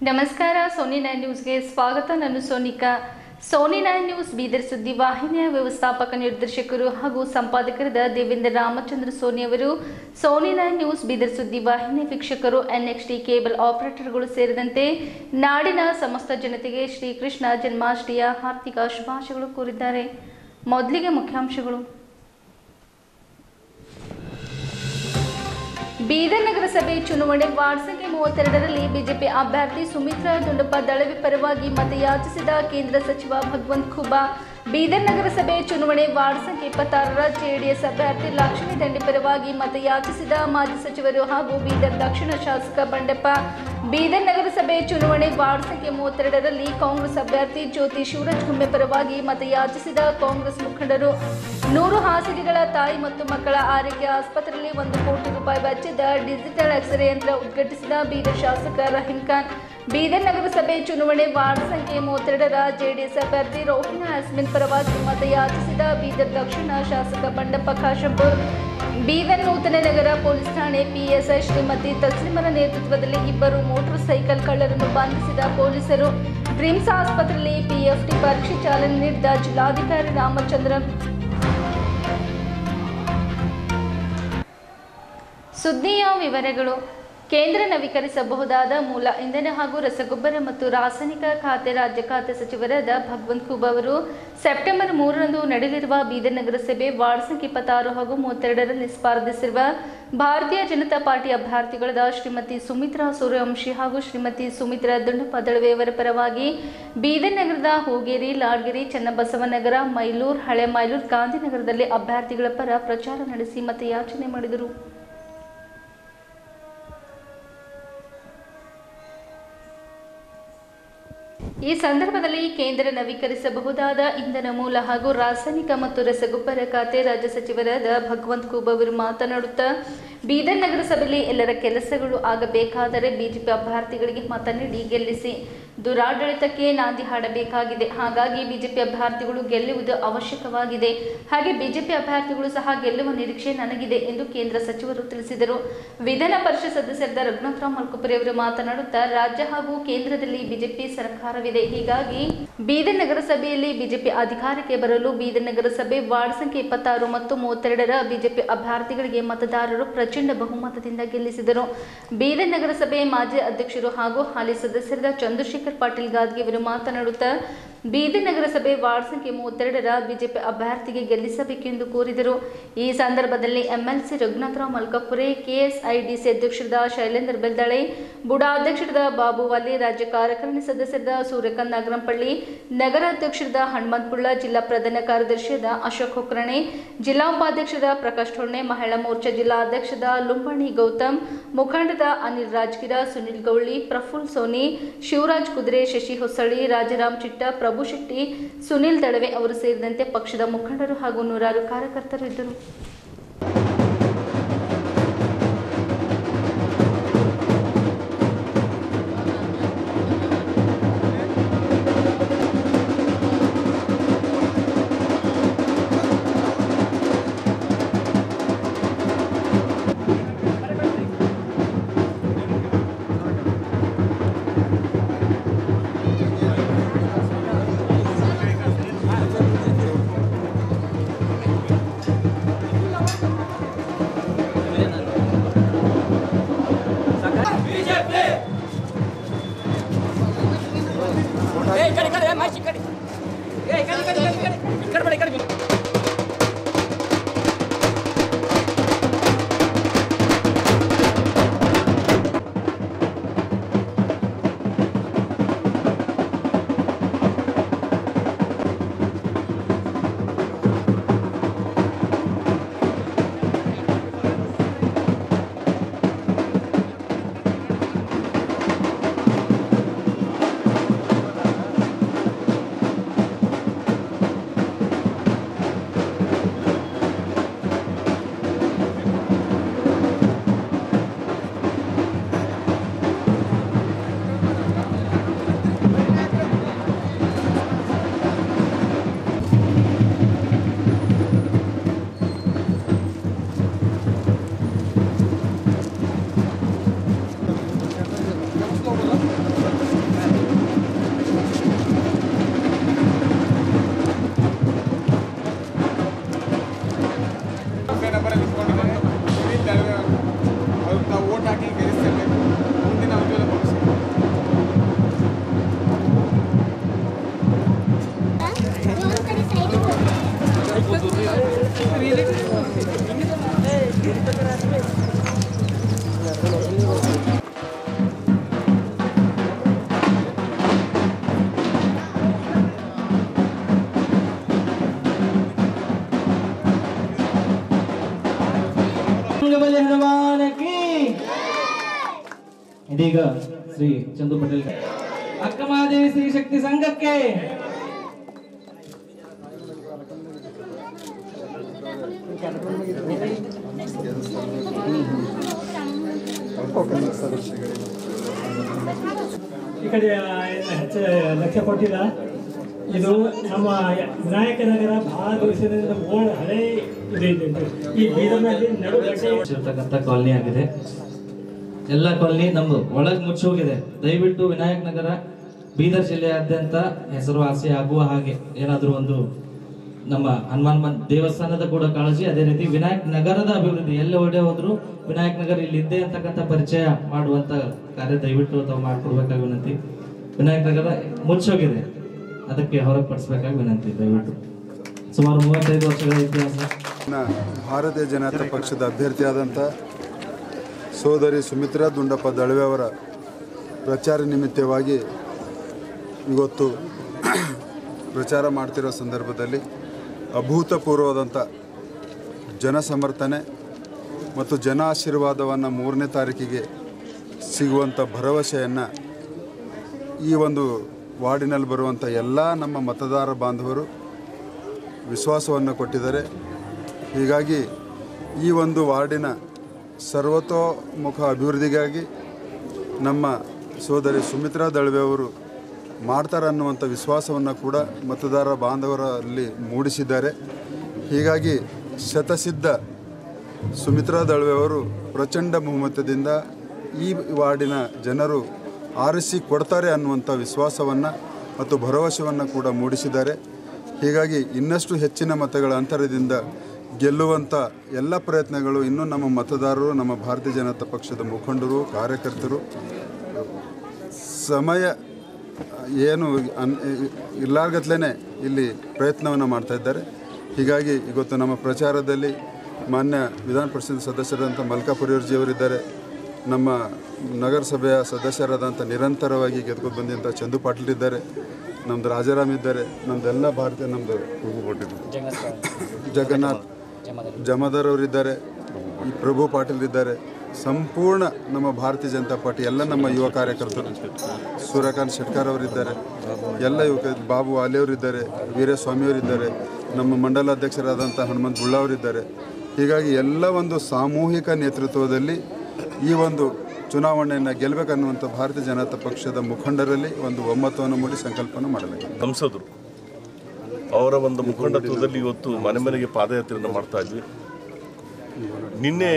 ನಮಸ್ಕಾರ Sony nine ನ್ಯೂಸ್ಗೆ ಸ್ವಾಗತ ನಾನು ಸೋನಿಕಾ ಸೋನಿ ನೈನ್ ನ್ಯೂಸ್ ಬೀದರ್ ಸುದ್ದಿ ವಾಹಿನಿಯ ವ್ಯವಸ್ಥಾಪಕ ನಿರ್ದೇಶಕರು ಹಾಗೂ ಸಂಪಾದಕರಾದ ದೇವೇಂದ್ರ ರಾಮಚಂದ್ರ ಸೋನಿ ಅವರು ಸೋನಿ ನೈನ್ ನ್ಯೂಸ್ ಬೀದರ್ ಸುದ್ದಿ ವಾಹಿನಿ ವೀಕ್ಷಕರು ಎನ್ಎಕ್ಸ್ಟಿ ಕೇಬಲ್ ಆಪರೇಟರ್ಗಳು ಸೇರಿದಂತೆ ನಾಡಿನ ಸಮಸ್ತ ಜನತೆಗೆ ಶ್ರೀಕೃಷ್ಣ ಜನ್ಮಾಷ್ಟಮಿಯ ಹಾರ್ದಿಕ ಶುಭಾಶಯಗಳು ಕೋರಿದ್ದಾರೆ ಮೊದಲಿಗೆ ಮುಖ್ಯಾಂಶಗಳು ಬೀದರ್ ನಗರಸಭೆ ಚುನಾವಣೆ ವಾರ್ಡ್ ಸಂಖ್ಯೆ ಮೂವತ್ತೆರಡರಲ್ಲಿ ಬಿಜೆಪಿ ಅಭ್ಯರ್ಥಿ ಸುಮಿತ್ರಾ ದುಂಡಪ್ಪ ದಳವಿ ಪರವಾಗಿ ಮತಯಾಚಿಸಿದ ಕೇಂದ್ರ ಸಚಿವ ಭಗವಂತ್ ಖುಬಾ ಬೀದರ್ ನಗರಸಭೆ ಚುನಾವಣೆ ವಾರ್ಡ್ ಸಂಖ್ಯೆ ಇಪ್ಪತ್ತಾರರ ಜೆಡಿಎಸ್ ಅಭ್ಯರ್ಥಿ ಲಕ್ಷ್ಮೀ ದಂಡಿ ಪರವಾಗಿ ಮತಯಾಚಿಸಿದ ಮಾಜಿ ಸಚಿವರು ಹಾಗೂ ಬೀದರ್ ದಕ್ಷಿಣ ಶಾಸಕ ಬಂಡೆಪ್ಪ ಬೀದರ್ ನಗರಸಭೆ ಚುನಾವಣೆ ವಾರ್ಡ್ ಸಂಖ್ಯೆ ಮೂವತ್ತೆರಡರಲ್ಲಿ ಕಾಂಗ್ರೆಸ್ ಅಭ್ಯರ್ಥಿ ಜ್ಯೋತಿ ಶಿವರಾಜ್ ಗುಮ್ಮೆ ಪರವಾಗಿ ಮತಯಾಚಿಸಿದ ಕಾಂಗ್ರೆಸ್ ಮುಖಂಡರು ನೂರು ಹಾಸಿಗೆಗಳ ತಾಯಿ ಮತ್ತು ಮಕ್ಕಳ ಆರೈಕೆ ಆಸ್ಪತ್ರೆಯಲ್ಲಿ ಒಂದು ಕೋಟಿ ರೂಪಾಯಿ ವೆಚ್ಚದ ಡಿಜಿಟಲ್ ಎಕ್ಸ್ರೇ ಯಂತ್ರ ಉದ್ಘಾಟಿಸಿದ ಬೀದರ್ ಶಾಸಕ ರಹೀಂ ಖಾನ್ ಬೀದರ್ ನಗರಸಭೆ ಚುನಾವಣೆ ವಾರ್ಡ್ ಸಂಖ್ಯೆ ಮೂವತ್ತೆರಡರ ಜೆಡಿಎಸ್ ಅಭ್ಯರ್ಥಿ ರೋಹಿನಾ ಅಸ್ಮಿನ್ ಪರವಾಗಿ ಮತಯಾಚಿಸಿದ ಬೀದರ್ ದಕ್ಷಿಣ ಶಾಸಕ ಬಂಡಪ್ಪ ಖಾಶಂಪುರ್ ಬೀದರ್ ನೂತನ ನಗರ ಪೊಲೀಸ್ ಠಾಣೆ ಪಿಎಸ್ಐ ಶ್ರೀಮತಿ ತಸ್ಲಿಮರ ನೇತೃತ್ವದಲ್ಲಿ ಇಬ್ಬರು ಮೋಟಾರ್ ಸೈಕಲ್ ಕಳ್ಳರನ್ನು ಬಂಧಿಸಿದ ಪೊಲೀಸರು ಡ್ರೀಮ್ಸ್ ಆಸ್ಪತ್ರೆಯಲ್ಲಿ ಪಿಎಫ್ಟಿ ಪರೀಕ್ಷೆ ಚಾಲನೆ ನೀಡಿದ ಜಿಲ್ಲಾಧಿಕಾರಿ ರಾಮಚಂದ್ರನ್ ಸುದ್ದಿಯ ವಿವರಗಳು ಕೇಂದ್ರ ನವೀಕರಿಸಬಹುದಾದ ಮೂಲ ಇಂಧನ ಹಾಗೂ ರಸಗೊಬ್ಬರ ಮತ್ತು ರಾಸಾಯನಿಕ ಖಾತೆ ರಾಜ್ಯ ಖಾತೆ ಸಚಿವರಾದ ಭಗವಂತ್ ಖೂಬ್ ಅವರು ಸೆಪ್ಟೆಂಬರ್ ಮೂರರಂದು ನಡೆಯಲಿರುವ ಬೀದರ್ ನಗರಸಭೆ ವಾರ್ಡ್ ಸಂಖ್ಯೆ ಇಪ್ಪತ್ತಾರು ಹಾಗೂ ಮೂವತ್ತೆರಡರಲ್ಲಿ ಸ್ಪರ್ಧಿಸಿರುವ ಭಾರತೀಯ ಜನತಾ ಪಾರ್ಟಿ ಅಭ್ಯರ್ಥಿಗಳಾದ ಶ್ರೀಮತಿ ಸುಮಿತ್ರಾ ಸೂರ್ಯವಂಶಿ ಹಾಗೂ ಶ್ರೀಮತಿ ಸುಮಿತ್ರಾ ದುಂಡಪ್ಪ ದಳವೆಯವರ ಪರವಾಗಿ ಬೀದರ್ ನಗರದ ಹೂಗೇರಿ ಲಾಡ್ಗೆರೆ ಚನ್ನಬಸವನಗರ ಮೈಲೂರು ಹಳೆ ಮೈಲೂರು ಗಾಂಧಿನಗರದಲ್ಲಿ ಅಭ್ಯರ್ಥಿಗಳ ಪರ ಪ್ರಚಾರ ನಡೆಸಿ ಮತಯಾಚನೆ ಮಾಡಿದರು ಈ ಸಂದರ್ಭದಲ್ಲಿ ಕೇಂದ್ರ ನವೀಕರಿಸಬಹುದಾದ ಇಂಧನ ಮೂಲ ಹಾಗೂ ರಾಸಾಯನಿಕ ಮತ್ತು ರಸಗೊಬ್ಬರ ಖಾತೆ ರಾಜ್ಯ ಸಚಿವರಾದ ಭಗವಂತ್ ಖೂಬ್ ಅವರು ಮಾತನಾಡುತ್ತಾ ಬೀದರ್ ನಗರಸಭೆಯಲ್ಲಿ ಎಲ್ಲರ ಕೆಲಸಗಳು ಆಗಬೇಕಾದರೆ ಬಿಜೆಪಿ ಅಭ್ಯರ್ಥಿಗಳಿಗೆ ಮತ ನೀಡಿ ಗೆಲ್ಲಿಸಿ ದುರಾಡಳಿತಕ್ಕೆ ನಾಂದಿ ಹಾಡಬೇಕಾಗಿದೆ ಹಾಗಾಗಿ ಬಿಜೆಪಿ ಅಭ್ಯರ್ಥಿಗಳು ಗೆಲ್ಲುವುದು ಅವಶ್ಯಕವಾಗಿದೆ ಹಾಗೆ ಬಿಜೆಪಿ ಅಭ್ಯರ್ಥಿಗಳು ಸಹ ಗೆಲ್ಲುವ ನಿರೀಕ್ಷೆ ನನಗಿದೆ ಎಂದು ಕೇಂದ್ರ ಸಚಿವರು ತಿಳಿಸಿದರು ವಿಧಾನ ಪರಿಷತ್ ಸದಸ್ಯರಾದ ರಘುನಾಥರಾವ್ ಮಲ್ಕುಪುರಿ ಅವರು ಮಾತನಾಡುತ್ತಾ ರಾಜ್ಯ ಹಾಗೂ ಕೇಂದ್ರದಲ್ಲಿ ಬಿಜೆಪಿ ಸರ್ಕಾರವಿದೆ ಹೀಗಾಗಿ ಬೀದರ್ ನಗರಸಭೆಯಲ್ಲಿ ಬಿಜೆಪಿ ಅಧಿಕಾರಕ್ಕೆ ಬರಲು ಬೀದರ್ ನಗರಸಭೆ ವಾರ್ಡ್ ಸಂಖ್ಯೆ ಇಪ್ಪತ್ತಾರು ಮತ್ತು ಮೂವತ್ತೆರಡರ ಬಿಜೆಪಿ ಅಭ್ಯರ್ಥಿಗಳಿಗೆ ಮತದಾರರು ಪ್ರಚಂಡ ಬಹುಮತದಿಂದ ಗೆಲ್ಲಿಸಿದರು ಬೀದರ್ ನಗರಸಭೆ ಮಾಜಿ ಅಧ್ಯಕ್ಷರು ಹಾಗೂ ಹಾಲಿ ಸದಸ್ಯರಾದ ಚಂದ್ರಶೇಖರ್ ಪಾಟೀಲ್ ಗಾದ್ಗೆ ಅವರು ಮಾತನಾಡುತ್ತಾ ಬೀದರ್ ನಗರಸಭೆ ವಾರ್ಡ್ ಸಂಖ್ಯೆ ಮೂವತ್ತೆರಡರ ಬಿಜೆಪಿ ಅಭ್ಯರ್ಥಿಗೆ ಗೆಲ್ಲಿಸಬೇಕೆಂದು ಕೋರಿದರು ಈ ಸಂದರ್ಭದಲ್ಲಿ ಎಂಎಲ್ಸಿ ರಘುನಾಥರಾವ್ ಮಲ್ಕಪುರೆ ಕೆಎಸ್ಐಡಿಸಿ ಅಧ್ಯಕ್ಷರಾದ ಶೈಲೇಂದ್ರ ಬೆಲ್ದಳೆ ಬುಡಾ ಅಧ್ಯಕ್ಷರಾದ ಬಾಬು ವಾಲಿ ರಾಜ್ಯ ಕಾರ್ಯಕಾರಿಣಿ ಸದಸ್ಯರಾದ ಸೂರ್ಯಕಾಂತ್ ನಾಗರಂಪಳ್ಳಿ ನಗರ ಅಧ್ಯಕ್ಷರಾದ ಹನುಮಂತಪುಳ್ಳ ಜಿಲ್ಲಾ ಪ್ರಧಾನ ಕಾರ್ಯದರ್ಶಿಯಾದ ಅಶೋಕ್ ಹೊಕ್ರಣೆ ಜಿಲ್ಲಾ ಉಪಾಧ್ಯಕ್ಷರಾದ ಪ್ರಕಾಶ್ ಟೊಣ್ಣೆ ಮಹಿಳಾ ಮೋರ್ಚಾ ಜಿಲ್ಲಾ ಅಧ್ಯಕ್ಷದ ಲುಂಬಣಿ ಗೌತಮ್ ಮುಖಂಡದ ಅನಿಲ್ ರಾಜ್ಗಿರ ಸುನಿಲ್ ಗೌಳಿ ಪ್ರಫುಲ್ ಸೋನಿ ಶಿವರಾಜ್ ಕುದುರೆ ಶಶಿ ಹೊಸಳ್ಳಿ ರಾಜರಾಮ್ ಚಿಟ್ಟ ಪ್ರಭು ಶೆಟ್ಟಿ ಸುನಿಲ್ ದಳವೆ ಅವರು ಸೇರಿದಂತೆ ಪಕ್ಷದ ಮುಖಂಡರು ಹಾಗೂ ನೂರಾರು ಕಾರ್ಯಕರ್ತರು ಇದ್ದರು ಇಲ್ಲ ಗಂಗಬಲಿ ಹನುಮಾನಕ್ಕೆ ಇದೀಗ ಶ್ರೀ ಚಂದು ಪಟೇಲ್ ಅಕ್ಕ ಮಹಾದೇವಿ ಸ್ತ್ರೀ ಶಕ್ತಿ ಸಂಘಕ್ಕೆ ಈ ಕಡೆ ಏನು ಹೆಚ್ಚು ಲಕ್ಷ್ಯ ಕೊಟ್ಟಿಲ್ಲ ಇದು ನಮ್ಮ ವಿನಾಯಕ ನಗರ ಬಹಳ ದಿವಸದಿಂದ ಓಲ್ಡ್ ಹಳೆ ಇದು ಇದೆ ಈ ಬೀದರ್ನಲ್ಲಿ ನಡುಗಡ್ಡೆ ಇರ್ತಕ್ಕಂಥ ಕಾಲನಿ ಆಗಿದೆ ಎಲ್ಲ ಕಾಲನಿ ನಮ್ದು ಒಳಗ್ ಮುಚ್ಚಿ ಹೋಗಿದೆ ದಯವಿಟ್ಟು ವಿನಾಯಕ್ ನಗರ ಬೀದರ್ ಜಿಲ್ಲೆಯಾದ್ಯಂತ ಹೆಸರುವಾಸಿ ಆಗುವ ಹಾಗೆ ಏನಾದ್ರೂ ಒಂದು ನಮ್ಮ ಹನುಮಾನ್ ಮನ್ ದೇವಸ್ಥಾನದ ಕೂಡ ಕಾಳಜಿ ಅದೇ ರೀತಿ ವಿನಾಯಕ್ ನಗರದ ಅಭಿವೃದ್ಧಿ ಎಲ್ಲಿ ಹೊಡೆ ಹೋದ್ರು ವಿನಾಯಕ್ ನಗರ ಇಲ್ಲಿ ಇದ್ದೇ ಅಂತಕ್ಕಂಥ ಪರಿಚಯ ಮಾಡುವಂತ ಕಾರ್ಯ ದಯವಿಟ್ಟು ತಾವು ಮಾಡ್ಕೊಡ್ಬೇಕಾಗಿ ವಿನಂತಿ ವಿನಾಯಕ್ ನಗರ ಮುಚ್ಚೋಗಿದೆ ಅದಕ್ಕೆ ಹೊರಪಡಿಸ್ಬೇಕಾಗಿ ವಿನಂತಿ ದಯವಿಟ್ಟು ಸುಮಾರು ಮೂವತ್ತೈದು ವರ್ಷಗಳ ಇತಿಹಾಸ ನ ಭಾರತೀಯ ಜನತಾ ಪಕ್ಷದ ಅಭ್ಯರ್ಥಿಯಾದಂಥ ಸೋದರಿ ಸುಮಿತ್ರಾ ದುಂಡಪ್ಪ ದಳವೆ ಅವರ ಪ್ರಚಾರ ನಿಮಿತ್ತವಾಗಿ ಇವತ್ತು ಪ್ರಚಾರ ಮಾಡ್ತಿರೋ ಸಂದರ್ಭದಲ್ಲಿ ಅಭೂತಪೂರ್ವವಾದಂಥ ಜನಸಮರ್ಥನೆ ಮತ್ತು ಜನ ಆಶೀರ್ವಾದವನ್ನು ಮೂರನೇ ತಾರೀಕಿಗೆ ಸಿಗುವಂಥ ಭರವಸೆಯನ್ನು ಈ ಒಂದು ವಾರ್ಡಿನಲ್ಲಿ ಬರುವಂಥ ಎಲ್ಲ ನಮ್ಮ ಮತದಾರ ಬಾಂಧವರು ವಿಶ್ವಾಸವನ್ನು ಕೊಟ್ಟಿದ್ದಾರೆ ಹೀಗಾಗಿ ಈ ಒಂದು ವಾರ್ಡಿನ ಸರ್ವತೋಮುಖ ಅಭಿವೃದ್ಧಿಗಾಗಿ ನಮ್ಮ ಸೋದರಿ ಸುಮಿತ್ರಾ ದಳ್ವೆ ಅವರು ಮಾಡ್ತಾರೆ ಅನ್ನುವಂಥ ವಿಶ್ವಾಸವನ್ನು ಕೂಡ ಮತದಾರ ಬಾಂಧವರಲ್ಲಿ ಮೂಡಿಸಿದ್ದಾರೆ ಹೀಗಾಗಿ ಶತಸಿದ್ಧ ಸುಮಿತ್ರಾ ದಳ್ವೆ ಅವರು ಪ್ರಚಂಡ ಬಹುಮತದಿಂದ ಈ ವಾರ್ಡಿನ ಜನರು ಆರಿಸಿ ಕೊಡ್ತಾರೆ ಅನ್ನುವಂಥ ವಿಶ್ವಾಸವನ್ನು ಮತ್ತು ಭರವಸೆಯನ್ನು ಕೂಡ ಮೂಡಿಸಿದ್ದಾರೆ ಹೀಗಾಗಿ ಇನ್ನಷ್ಟು ಹೆಚ್ಚಿನ ಮತಗಳ ಅಂತರದಿಂದ ಗೆಲ್ಲುವಂಥ ಎಲ್ಲ ಪ್ರಯತ್ನಗಳು ಇನ್ನೂ ನಮ್ಮ ಮತದಾರರು ನಮ್ಮ ಭಾರತೀಯ ಜನತಾ ಪಕ್ಷದ ಮುಖಂಡರು ಕಾರ್ಯಕರ್ತರು ಸಮಯ ಏನು ಅನ್ ಇಲ್ಲಾರ್ಗತ್ಲೇ ಇಲ್ಲಿ ಪ್ರಯತ್ನವನ್ನು ಮಾಡ್ತಾ ಇದ್ದಾರೆ ಹೀಗಾಗಿ ಇವತ್ತು ನಮ್ಮ ಪ್ರಚಾರದಲ್ಲಿ ಮಾನ್ಯ ವಿಧಾನ ಪರಿಷತ್ ಸದಸ್ಯರಾದಂಥ ಮಲ್ಕಾಪುರಿಯವ್ರಜಿಯವರಿದ್ದಾರೆ ನಮ್ಮ ನಗರಸಭೆಯ ಸದಸ್ಯರಾದಂಥ ನಿರಂತರವಾಗಿ ಗೆದ್ಕೊಂಡು ಬಂದಂಥ ಚಂದು ಪಾಟೀಲ್ ಇದ್ದಾರೆ ನಮ್ಮದು ರಾಜಾರಾಮ್ ಇದ್ದಾರೆ ನಮ್ಮದೆಲ್ಲ ಭಾರತೀಯ ನಮ್ಮದು ಜಗನ್ನಾಥ್ ಜಮಾದಾರ್ ಅವರಿದ್ದಾರೆ ಈ ಪ್ರಭು ಪಾಟೀಲ್ ಇದ್ದಾರೆ ಸಂಪೂರ್ಣ ನಮ್ಮ ಭಾರತೀಯ ಜನತಾ ಪಾರ್ಟಿ ಎಲ್ಲ ನಮ್ಮ ಯುವ ಕಾರ್ಯಕರ್ತರು ಸೂರ್ಯಕಾಂತ್ ಶೆಟ್ಕರ್ ಅವರಿದ್ದಾರೆ ಎಲ್ಲ ಯುವಕ ಬಾಬು ವಾಲಿ ಅವರಿದ್ದಾರೆ ವೀರಸ್ವಾಮಿಯವರಿದ್ದಾರೆ ನಮ್ಮ ಮಂಡಲ ಅಧ್ಯಕ್ಷರಾದಂಥ ಹನುಮಂತ್ ಬುಳ್ಳ ಅವರಿದ್ದಾರೆ ಹೀಗಾಗಿ ಎಲ್ಲ ಒಂದು ಸಾಮೂಹಿಕ ನೇತೃತ್ವದಲ್ಲಿ ಈ ಒಂದು ಚುನಾವಣೆಯನ್ನು ಗೆಲ್ಲಬೇಕನ್ನುವಂಥ ಭಾರತೀಯ ಜನತಾ ಪಕ್ಷದ ಮುಖಂಡರಲ್ಲಿ ಒಂದು ಒಮ್ಮತವನ್ನು ಮೂಡಿ ಸಂಕಲ್ಪನ ಮಾಡಲಾಗಿದೆ ಸಂಸದರು ಅವರ ಒಂದು ಮುಖಂಡತ್ವದಲ್ಲಿ ಇವತ್ತು ಮನೆ ಮನೆಗೆ ಪಾದಯಾತ್ರೆಯನ್ನು ಮಾಡ್ತಾ ಇದ್ವಿ ನಿನ್ನೆ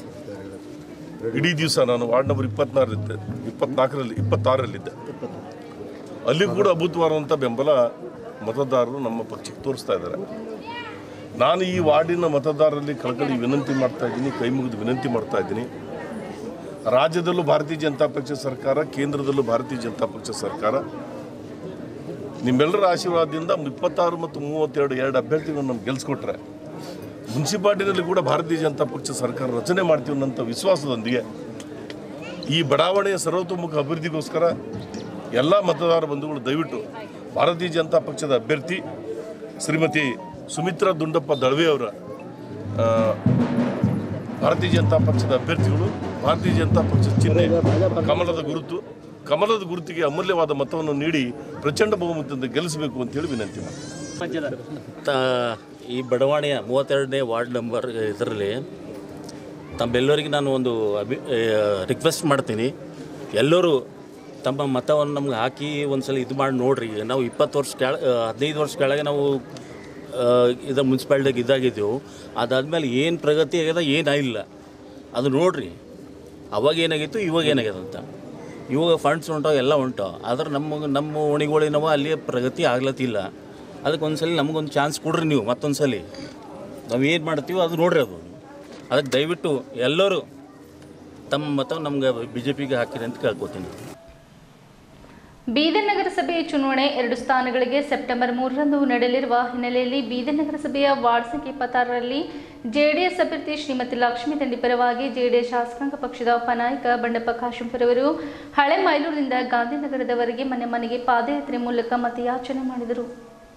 ಇಡೀ ದಿವಸ ನಾನು ವಾರ್ಡ್ ನಂಬರ್ ಇಪ್ಪತ್ನಾರಲ್ಲಿದ್ದೆ ಇಪ್ಪತ್ನಾಲ್ಕರಲ್ಲಿ ಇಪ್ಪತ್ತಾರರಲ್ಲಿದ್ದೆ ಅಲ್ಲಿ ಕೂಡ ಅದ್ಭುತವಾದಂಥ ಬೆಂಬಲ ಮತದಾರರು ನಮ್ಮ ಪಕ್ಷಕ್ಕೆ ತೋರಿಸ್ತಾ ಇದ್ದಾರೆ ನಾನು ಈ ವಾರ್ಡಿನ ಮತದಾರರಲ್ಲಿ ಕಳಕಳಿ ವಿನಂತಿ ಮಾಡ್ತಾ ಇದ್ದೀನಿ ಕೈ ಮುಗಿದು ವಿನಂತಿ ಮಾಡ್ತಾ ಇದ್ದೀನಿ ರಾಜ್ಯದಲ್ಲೂ ಭಾರತೀಯ ಜನತಾ ಪಕ್ಷ ಸರ್ಕಾರ ಕೇಂದ್ರದಲ್ಲೂ ಭಾರತೀಯ ಜನತಾ ಪಕ್ಷ ಸರ್ಕಾರ ನಿಮ್ಮೆಲ್ಲರ ಆಶೀರ್ವಾದದಿಂದ ಇಪ್ಪತ್ತಾರು ಮತ್ತು ಮೂವತ್ತೆರಡು ಎರಡು ಅಭ್ಯರ್ಥಿಗಳನ್ನು ನಮ್ಗೆ ಗೆಲ್ಸ್ಕೊಟ್ರೆ ಮುನ್ಸಿಪಾಲ್ಟಿನಲ್ಲಿ ಕೂಡ ಭಾರತೀಯ ಜನತಾ ಪಕ್ಷ ಸರ್ಕಾರ ರಚನೆ ಮಾಡ್ತೀವಿ ಅನ್ನೋಂಥ ವಿಶ್ವಾಸದೊಂದಿಗೆ ಈ ಬಡಾವಣೆಯ ಸರ್ವತೋಮುಖ ಅಭಿವೃದ್ಧಿಗೋಸ್ಕರ ಎಲ್ಲ ಮತದಾರ ಬಂಧುಗಳು ದಯವಿಟ್ಟು ಭಾರತೀಯ ಜನತಾ ಪಕ್ಷದ ಅಭ್ಯರ್ಥಿ ಶ್ರೀಮತಿ ಸುಮಿತ್ರಾ ದುಂಡಪ್ಪ ದಳ್ವೆ ಅವರ ಆ, ಭಾರತೀಯ ಜನತಾ ಪಕ್ಷದ ಅಭ್ಯರ್ಥಿಗಳು ಭಾರತೀಯ ಜನತಾ ಪಕ್ಷದ ಚಿಹ್ನೆ ಕಮಲದ ಗುರುತು ಕಮಲದ ಗುರುತಿಗೆ ಅಮೂಲ್ಯವಾದ ಮತವನ್ನು ನೀಡಿ ಪ್ರಚಂಡ ಬಹುಮತದಿಂದ ಗೆಲ್ಲಿಸಬೇಕು ಅಂತೇಳಿ ವಿನಂತಿ ಮಾಡ್ತೀನಿ ತ- ಈ ಬಡಾವಣೆಯ ಮೂವತ್ತೆರಡನೇ ವಾರ್ಡ್ ನಂಬರ್ ಇದರಲ್ಲಿ ತಮ್ಮೆಲ್ಲರಿಗೆ ನಾನು ಒಂದು ಅಭಿ ರಿಕ್ವೆಸ್ಟ್ ಮಾಡ್ತೀನಿ ಎಲ್ಲರೂ ತಮ್ಮ ಮತವನ್ನು ನಮ್ಗೆ ಹಾಕಿ ಒಂದ್ಸಲ ಇದು ಮಾಡಿ ನೋಡ್ರಿ ನಾವು ಇಪ್ಪತ್ತು ವರ್ಷ ಕೆಳ ಹದಿನೈದು ವರ್ಷ ಕೆಳಗೆ ನಾವು ಆ, ಇದು ಮುನ್ಸಿಪಾಲ್ಟಿಯಾಗ ಇದ್ದಾಗಿದ್ದೆವು ಅದಾದಮೇಲೆ ಏನು ಪ್ರಗತಿ ಆಗ್ಯದ ಏನಾಗಿಲ್ಲ ಅದು ನೋಡ್ರಿ ಅವಾಗ ಏನಾಗಿತ್ತು ಇವಾಗ ಏನಾಗ್ಯದ ಅಂತ ಇವಾಗ ಫಂಡ್ಸ್ ಉಂಟಾವ ಎಲ್ಲ ಉಂಟಾವ ಆದ್ರೆ ನಮ್ಮ ನಮ್ಮ ಓಣಿಗಳಿನವ ಅಲ್ಲಿ ಪ್ರಗತಿ ಆಗ್ಲತ್ತಿಲ್ಲ ಅದಕ್ಕೆ ಒಂದ್ಸಲ ನಮಗೊಂದು ಚಾನ್ಸ್ ಕೊಡ್ರಿ ನೀವು ಮತ್ತೊಂದು ಸಲ ನಾವು ಏನು ಮಾಡ್ತೀವೋ ಅದು ನೋಡ್ರಿ ಅದು ಅದಕ್ಕೆ ದಯವಿಟ್ಟು ಎಲ್ಲರೂ ತಮ್ಮ ಮತ ನಮ್ಗೆ ಬಿ ಜೆ ಪಿಗೆ ಹಾಕಿರಿ ಅಂತ ಕೇಳ್ಕೊತೀನಿ ಬೀದರ್ ನಗರಸಭೆ ಚುನಾವಣೆ ಎರಡು ಸ್ಥಾನಗಳಿಗೆ ಸೆಪ್ಟೆಂಬರ್ ಮೂರರಂದು ನಡೆಯಲಿರುವ ಹಿನ್ನೆಲೆಯಲ್ಲಿ ಬೀದರ್ ನಗರಸಭೆಯ ವಾರ್ಡ್ ಸಂಖ್ಯೆ ಇಪ್ಪತ್ತಾರರಲ್ಲಿ ಜೆಡಿಎಸ್ ಅಭ್ಯರ್ಥಿ ಶ್ರೀಮತಿ ಲಕ್ಷ್ಮೀ ದಂಡಿ ಪರವಾಗಿ ಜೆಡಿಎಸ್ ಶಾಸಕಾಂಗ ಪಕ್ಷದ ಉಪನಾಯಕ ಬಂಡಪ್ಪ ಕಾಶಂಪುರ್ ಅವರು ಹಳೆ ಮೈಲೂರಿನಿಂದ ಗಾಂಧಿನಗರದವರೆಗೆ ಮನೆ ಮನೆಗೆ ಪಾದಯಾತ್ರೆ ಮೂಲಕ ಮತಯಾಚನೆ ಮಾಡಿದರು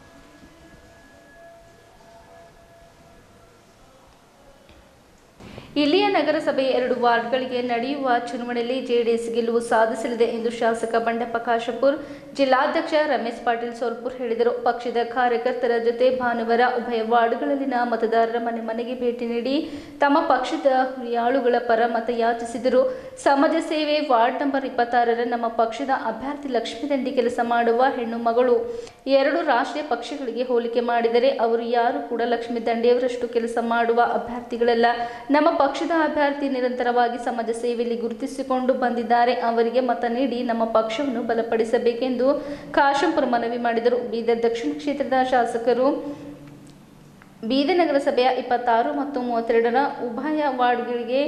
ಇಲ್ಲಿಯ ನಗರಸಭೆಯ ಎರಡು ವಾರ್ಡ್ಗಳಿಗೆ ನಡೆಯುವ ಚುನಾವಣೆಯಲ್ಲಿ ಜೆಡಿಎಸ್ ಗೆಲುವು ಸಾಧಿಸಲಿದೆ ಎಂದು ಶಾಸಕ ಬಂಡಪ್ಪ ಕಾಶಪುರ್ ಜಿಲ್ಲಾಧ್ಯಕ್ಷ ರಮೇಶ್ ಪಾಟೀಲ್ ಸೋಲ್ಪುರ್ ಹೇಳಿದರು ಪಕ್ಷದ ಕಾರ್ಯಕರ್ತರ ಜೊತೆ ಭಾನುವಾರ ಉಭಯ ವಾರ್ಡ್ಗಳಲ್ಲಿನ ಮತದಾರರ ಮನೆ ಮನೆಗೆ ಭೇಟಿ ನೀಡಿ ತಮ್ಮ ಪಕ್ಷದ ಹುರಿಯಾಳುಗಳ ಪರ ಮತ ಯಾಚಿಸಿದರು ಸಮಾಜ ಸೇವೆ ವಾರ್ಡ್ ನಂಬರ್ ಇಪ್ಪತ್ತಾರರ ನಮ್ಮ ಪಕ್ಷದ ಅಭ್ಯರ್ಥಿ ಲಕ್ಷ್ಮೀದಂಡಿ ಕೆಲಸ ಮಾಡುವ ಹೆಣ್ಣು ಮಗಳು ಎರಡು ರಾಷ್ಟ್ರೀಯ ಪಕ್ಷಗಳಿಗೆ ಹೋಲಿಕೆ ಮಾಡಿದರೆ ಅವರು ಯಾರು ಕೂಡ ಲಕ್ಷ್ಮೀ ದಂಡಿಯವರಷ್ಟು ಕೆಲಸ ಮಾಡುವ ಅಭ್ಯರ್ಥಿಗಳಲ್ಲ ನಮ್ಮ ಪಕ್ಷದ ಅಭ್ಯರ್ಥಿ ನಿರಂತರವಾಗಿ ಸಮಾಜ ಸೇವೆಯಲ್ಲಿ ಗುರುತಿಸಿಕೊಂಡು ಬಂದಿದ್ದಾರೆ ಅವರಿಗೆ ಮತ ನೀಡಿ ನಮ್ಮ ಪಕ್ಷವನ್ನು ಬಲಪಡಿಸಬೇಕೆಂದು ಕಾಶಂಪುರ ಮನವಿ ಮಾಡಿದರು ಬೀದರ್ ದಕ್ಷಿಣ ಕ್ಷೇತ್ರದ ಶಾಸಕರು ಬೀದರ್ ನಗರಸಭೆಯ ಇಪ್ಪತ್ತಾರು ಮತ್ತು ಮೂವತ್ತೆರಡರ ಉಭಯ ವಾರ್ಡ್ಗಳಿಗೆ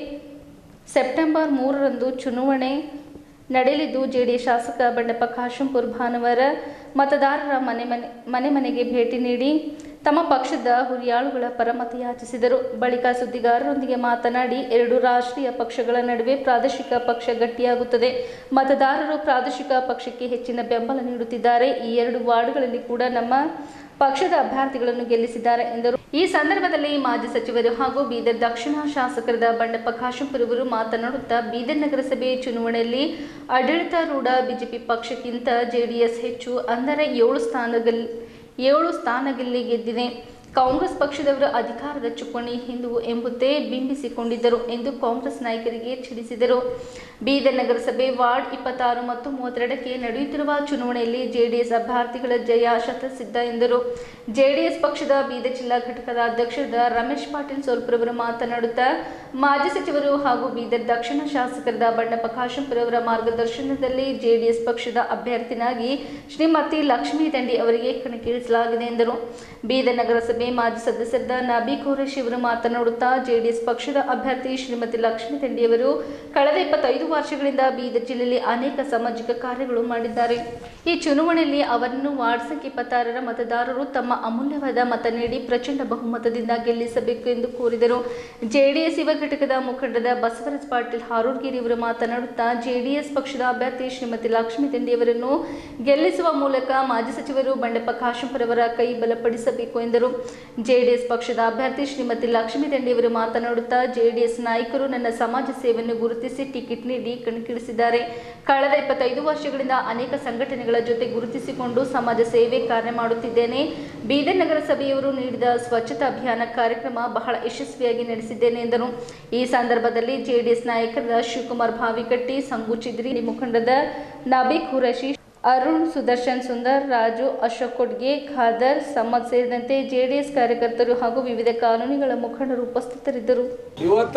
ಸೆಪ್ಟೆಂಬರ್ ಮೂರರಂದು ಚುನಾವಣೆ ನಡೆಯಲಿದ್ದು ಜೆಡಿಎಸ್ ಶಾಸಕ ಬಂಡಪ್ಪ ಕಾಶಂಪುರ್ ಭಾನುವಾರ ಮತದಾರರ ಮನೆ ಮನೆ ಮನೆ ಮನೆಗೆ ಭೇಟಿ ನೀಡಿ ತಮ್ಮ ಪಕ್ಷದ ಹುರಿಯಾಳುಗಳ ಪರ ಮತಯಾಚಿಸಿದರು ಬಳಿಕ ಸುದ್ದಿಗಾರರೊಂದಿಗೆ ಮಾತನಾಡಿ ಎರಡು ರಾಷ್ಟ್ರೀಯ ಪಕ್ಷಗಳ ನಡುವೆ ಪ್ರಾದೇಶಿಕ ಪಕ್ಷ ಗಟ್ಟಿಯಾಗುತ್ತದೆ ಮತದಾರರು ಪ್ರಾದೇಶಿಕ ಪಕ್ಷಕ್ಕೆ ಹೆಚ್ಚಿನ ಬೆಂಬಲ ನೀಡುತ್ತಿದ್ದಾರೆ ಈ ಎರಡು ವಾರ್ಡ್ಗಳಲ್ಲಿ ಕೂಡ ನಮ್ಮ ಪಕ್ಷದ ಅಭ್ಯರ್ಥಿಗಳನ್ನು ಗೆಲ್ಲಿಸಿದ್ದಾರೆ ಎಂದರು ಈ ಸಂದರ್ಭದಲ್ಲಿ ಮಾಜಿ ಸಚಿವರು ಹಾಗೂ ಬೀದರ್ ದಕ್ಷಿಣ ಶಾಸಕರಾದ ಬಂಡಪ್ಪ ಕಾಶಂಪುರ್ ಅವರು ಮಾತನಾಡುತ್ತಾ ಬೀದರ್ ನಗರಸಭೆ ಚುನಾವಣೆಯಲ್ಲಿ ಆಡಳಿತಾರೂಢ ಬಿಜೆಪಿ ಪಕ್ಷಕ್ಕಿಂತ ಜೆಡಿಎಸ್ ಹೆಚ್ಚು ಅಂದರೆ ಏಳು ಸ್ಥಾನದಲ್ಲಿ ಏಳು ಸ್ಥಾನಗಳಲ್ಲಿ ಗೆದ್ದಿದೆ ಕಾಂಗ್ರೆಸ್ ಪಕ್ಷದವರು ಅಧಿಕಾರದ ಚುಕ್ಕಾಣಿ ಹಿಂದು ಎಂಬುದೇ ಬಿಂಬಿಸಿಕೊಂಡಿದ್ದರು ಎಂದು ಕಾಂಗ್ರೆಸ್ ನಾಯಕರಿಗೆ ತಿಳಿಸಿದರು ಬೀದರ್ ನಗರಸಭೆ ವಾರ್ಡ್ ಇಪ್ಪತ್ತಾರು ಮತ್ತು ಮೂವತ್ತೆರಡಕ್ಕೆ ನಡೆಯುತ್ತಿರುವ ಚುನಾವಣೆಯಲ್ಲಿ ಜೆಡಿಎಸ್ ಅಭ್ಯರ್ಥಿಗಳ ಜಯ ಶತಸಿದ್ಧ ಎಂದರು ಜೆಡಿಎಸ್ ಪಕ್ಷದ ಬೀದರ್ ಜಿಲ್ಲಾ ಘಟಕದ ಅಧ್ಯಕ್ಷರಾದ ರಮೇಶ್ ಪಾಟೀಲ್ ಸೋಲ್ಪುರ್ ಅವರು ಮಾತನಾಡುತ್ತಾ ಮಾಜಿ ಸಚಿವರು ಹಾಗೂ ಬೀದರ್ ದಕ್ಷಿಣ ಶಾಸಕರಾದ ಬಣ್ಣಪ್ಪ ಕಾಶಂಪುರ್ ಅವರ ಮಾರ್ಗದರ್ಶನದಲ್ಲಿ ಜೆಡಿಎಸ್ ಪಕ್ಷದ ಅಭ್ಯರ್ಥಿನಾಗಿ ಶ್ರೀಮತಿ ಲಕ್ಷ್ಮೀ ದಂಡಿ ಅವರಿಗೆ ಕಣಕ್ಕಿಳಿಸಲಾಗಿದೆ ಎಂದರು ಬೀದರ್ ನಗರಸಭೆ ಮಾಜಿ ಸದಸ್ಯರಾದ ನಬಿ ಖುರೇಶಿ ಅವರು ಮಾತನಾಡುತ್ತಾ ಜೆಡಿಎಸ್ ಪಕ್ಷದ ಅಭ್ಯರ್ಥಿ ಶ್ರೀಮತಿ ಲಕ್ಷ್ಮೀ ದಂಡಿಯವರು ಕಳೆದ ಇಪ್ಪತ್ತೈದು ವರ್ಷಗಳಿಂದ ಬೀದರ್ ಜಿಲ್ಲೆಯಲ್ಲಿ ಅನೇಕ ಸಾಮಾಜಿಕ ಕಾರ್ಯಗಳು ಮಾಡಿದ್ದಾರೆ ಈ ಚುನಾವಣೆಯಲ್ಲಿ ಅವರನ್ನು ವಾರ್ಡ್ ಸಂಖ್ಯೆ ಇಪ್ಪತ್ತಾರರ ಮತದಾರರು ತಮ್ಮ ಅಮೂಲ್ಯವಾದ ಮತ ನೀಡಿ ಪ್ರಚಂಡ ಬಹುಮತದಿಂದ ಗೆಲ್ಲಿಸಬೇಕು ಎಂದು ಕೋರಿದರು ಜೆಡಿಎಸ್ ಯುವ ಘಟಕದ ಮುಖಂಡದ ಬಸವರಾಜ್ ಪಾಟೀಲ್ ಹಾರೂರ್ಗಿರಿ ಅವರು ಮಾತನಾಡುತ್ತಾ ಜೆಡಿಎಸ್ ಪಕ್ಷದ ಅಭ್ಯರ್ಥಿ ಶ್ರೀಮತಿ ಲಕ್ಷ್ಮೀ ದಂಡಿಯವರನ್ನು ಗೆಲ್ಲಿಸುವ ಮೂಲಕ ಮಾಜಿ ಸಚಿವರು ಬಂಡಪ್ಪ ಕಾಶಂಪುರ್ ಅವರ ಕೈ ಬಲಪಡಿಸಬೇಕು ಎಂದರು ಜೆಡಿಎಸ್ ಪಕ್ಷದ ಅಭ್ಯರ್ಥಿ ಶ್ರೀಮತಿ ಲಕ್ಷ್ಮೀ ದಂಡಿಯವರು ಮಾತನಾಡುತ್ತಾ ಜೆಡಿಎಸ್ ನಾಯಕರು ನನ್ನ ಸಮಾಜ ಸೇವೆಯನ್ನು ಗುರುತಿಸಿ ಟಿಕೆಟ್ ನೀಡಿ ಕಣಕ್ಕಿಳಿಸಿದ್ದಾರೆ ಕಳೆದ ಇಪ್ಪತ್ತೈದು ವರ್ಷಗಳಿಂದ ಅನೇಕ ಸಂಘಟನೆಗಳ ಜೊತೆ ಗುರುತಿಸಿಕೊಂಡು ಸಮಾಜ ಸೇವೆ ಕಾರ್ಯ ಮಾಡುತ್ತಿದ್ದೇನೆ ಬೀದರ್ ನಗರಸಭೆಯವರು ನೀಡಿದ ಸ್ವಚ್ಛತಾ ಅಭಿಯಾನ ಕಾರ್ಯಕ್ರಮ ಬಹಳ ಯಶಸ್ವಿಯಾಗಿ ನಡೆಸಿದ್ದೇನೆ ಎಂದರು ಈ ಸಂದರ್ಭದಲ್ಲಿ ಜೆಡಿಎಸ್ ನಾಯಕರಾದ ಶಿವಕುಮಾರ್ ಭಾವಿಕಟ್ಟಿ ಸಂಗು ಚಿದ್ರಿ ಮುಖಂಡದ ನಬಿ ಖುರಶಿ ಅರುಣ್ ಸುದರ್ಶನ್ ಸುಂದರ್ ರಾಜು ಅಶೋಕ್ ಕೊಡ್ಗೆ ಖಾದರ್ ಸಮ್ಮದ್ ಸೇರಿದಂತೆ ಜೆಡಿಎಸ್ ಕಾರ್ಯಕರ್ತರು ಹಾಗೂ ವಿವಿಧ ಕಾನೂನುಗಳ ಮುಖಂಡರು ಉಪಸ್ಥಿತರಿದ್ದರು ಇವತ್ತ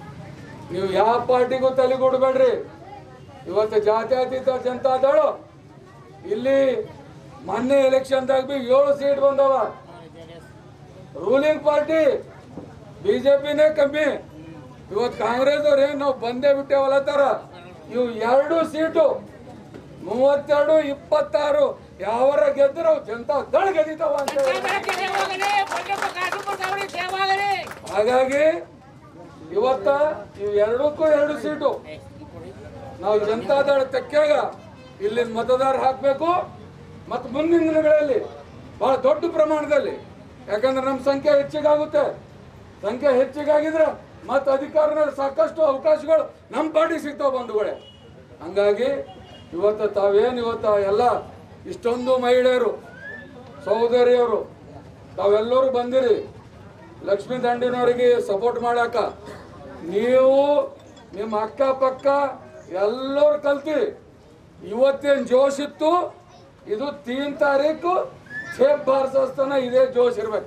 ನೀವು ಯಾವ ಪಾರ್ಟಿಗೂ ತಲೆ ಕೊಡಬೇಡ್ರಿ ಇವತ್ತು ಜಾತ್ಯತೀತ ಜನತಾದಳು ಇಲ್ಲಿ ಮೊನ್ನೆ ಎಲೆಕ್ಷನ್ದಾಗ ಬಿ ಏಳು ಸೀಟ್ ಬಂದವ ರೂಲಿಂಗ್ ಪಾರ್ಟಿ ಬಿಜೆಪಿನೇ ಕಮ್ಮಿ ಇವತ್ತು ಕಾಂಗ್ರೆಸ್ ಅವ್ರು ಏನು ನಾವು ಬಂದೇ ಬಿಟ್ಟೇವಲ್ಲತ್ತಾರ ಇವು ಎರಡು ಸೀಟು ಮೂವತ್ತೆರಡು ಇಪ್ಪತ್ತಾರು ಯಾವರ ಗೆದ್ರು ಜನತಾ ದಳ ಗೆದ್ದಿತಾವ ಅಂತ ಹೇಳಿ. ಹಾಗಾಗಿ ಇವತ್ತ ಇವು ಎರಡಕ್ಕೂ ಎರಡು ಸೀಟು ನಾವು ಜನತಾದಳ ತೆಕ್ಕಾಗ ಇಲ್ಲಿ ಮತದಾರ ಹಾಕಬೇಕು ಮತ್ತು ಮುಂದಿನ ದಿನಗಳಲ್ಲಿ ಬಹಳ ದೊಡ್ಡ ಪ್ರಮಾಣದಲ್ಲಿ ಯಾಕಂದ್ರೆ ನಮ್ಮ ಸಂಖ್ಯೆ ಹೆಚ್ಚಿಗಾಗುತ್ತೆ ಸಂಖ್ಯೆ ಹೆಚ್ಚಿಗಾಗಿದ್ರೆ ಮತ್ತು ಅಧಿಕಾರದಲ್ಲಿ ಸಾಕಷ್ಟು ಅವಕಾಶಗಳು ನಮ್ಮ ಪಾರ್ಟಿ ಸಿಗ್ತಾವ ಬಂಧುಗಳೇ ಹಂಗಾಗಿ ಇವತ್ತು ತಾವೇನು ಇವತ್ತು ಎಲ್ಲ ಇಷ್ಟೊಂದು ಮಹಿಳೆಯರು ಸಹೋದರಿಯರು ತಾವೆಲ್ಲರೂ ಬಂದಿರಿ ಲಕ್ಷ್ಮೀ ದಂಡಿನವರಿಗೆ ಸಪೋರ್ಟ್ ಮಾಡಾಕ ನೀವು ನಿಮ್ಮ ಅಕ್ಕಪಕ್ಕ ಎಲ್ಲರೂ ಕಲ್ತಿ ಇವತ್ತೇನು ಜೋಶ್ ಇತ್ತು ಇದು ತೀನ್ ತಾರೀಕು ಛೇಪ್ ಬಾರಿಸೋಸ್ತನ ಇದೇ ಜೋಶ್ ಇರ್ಬೇಕು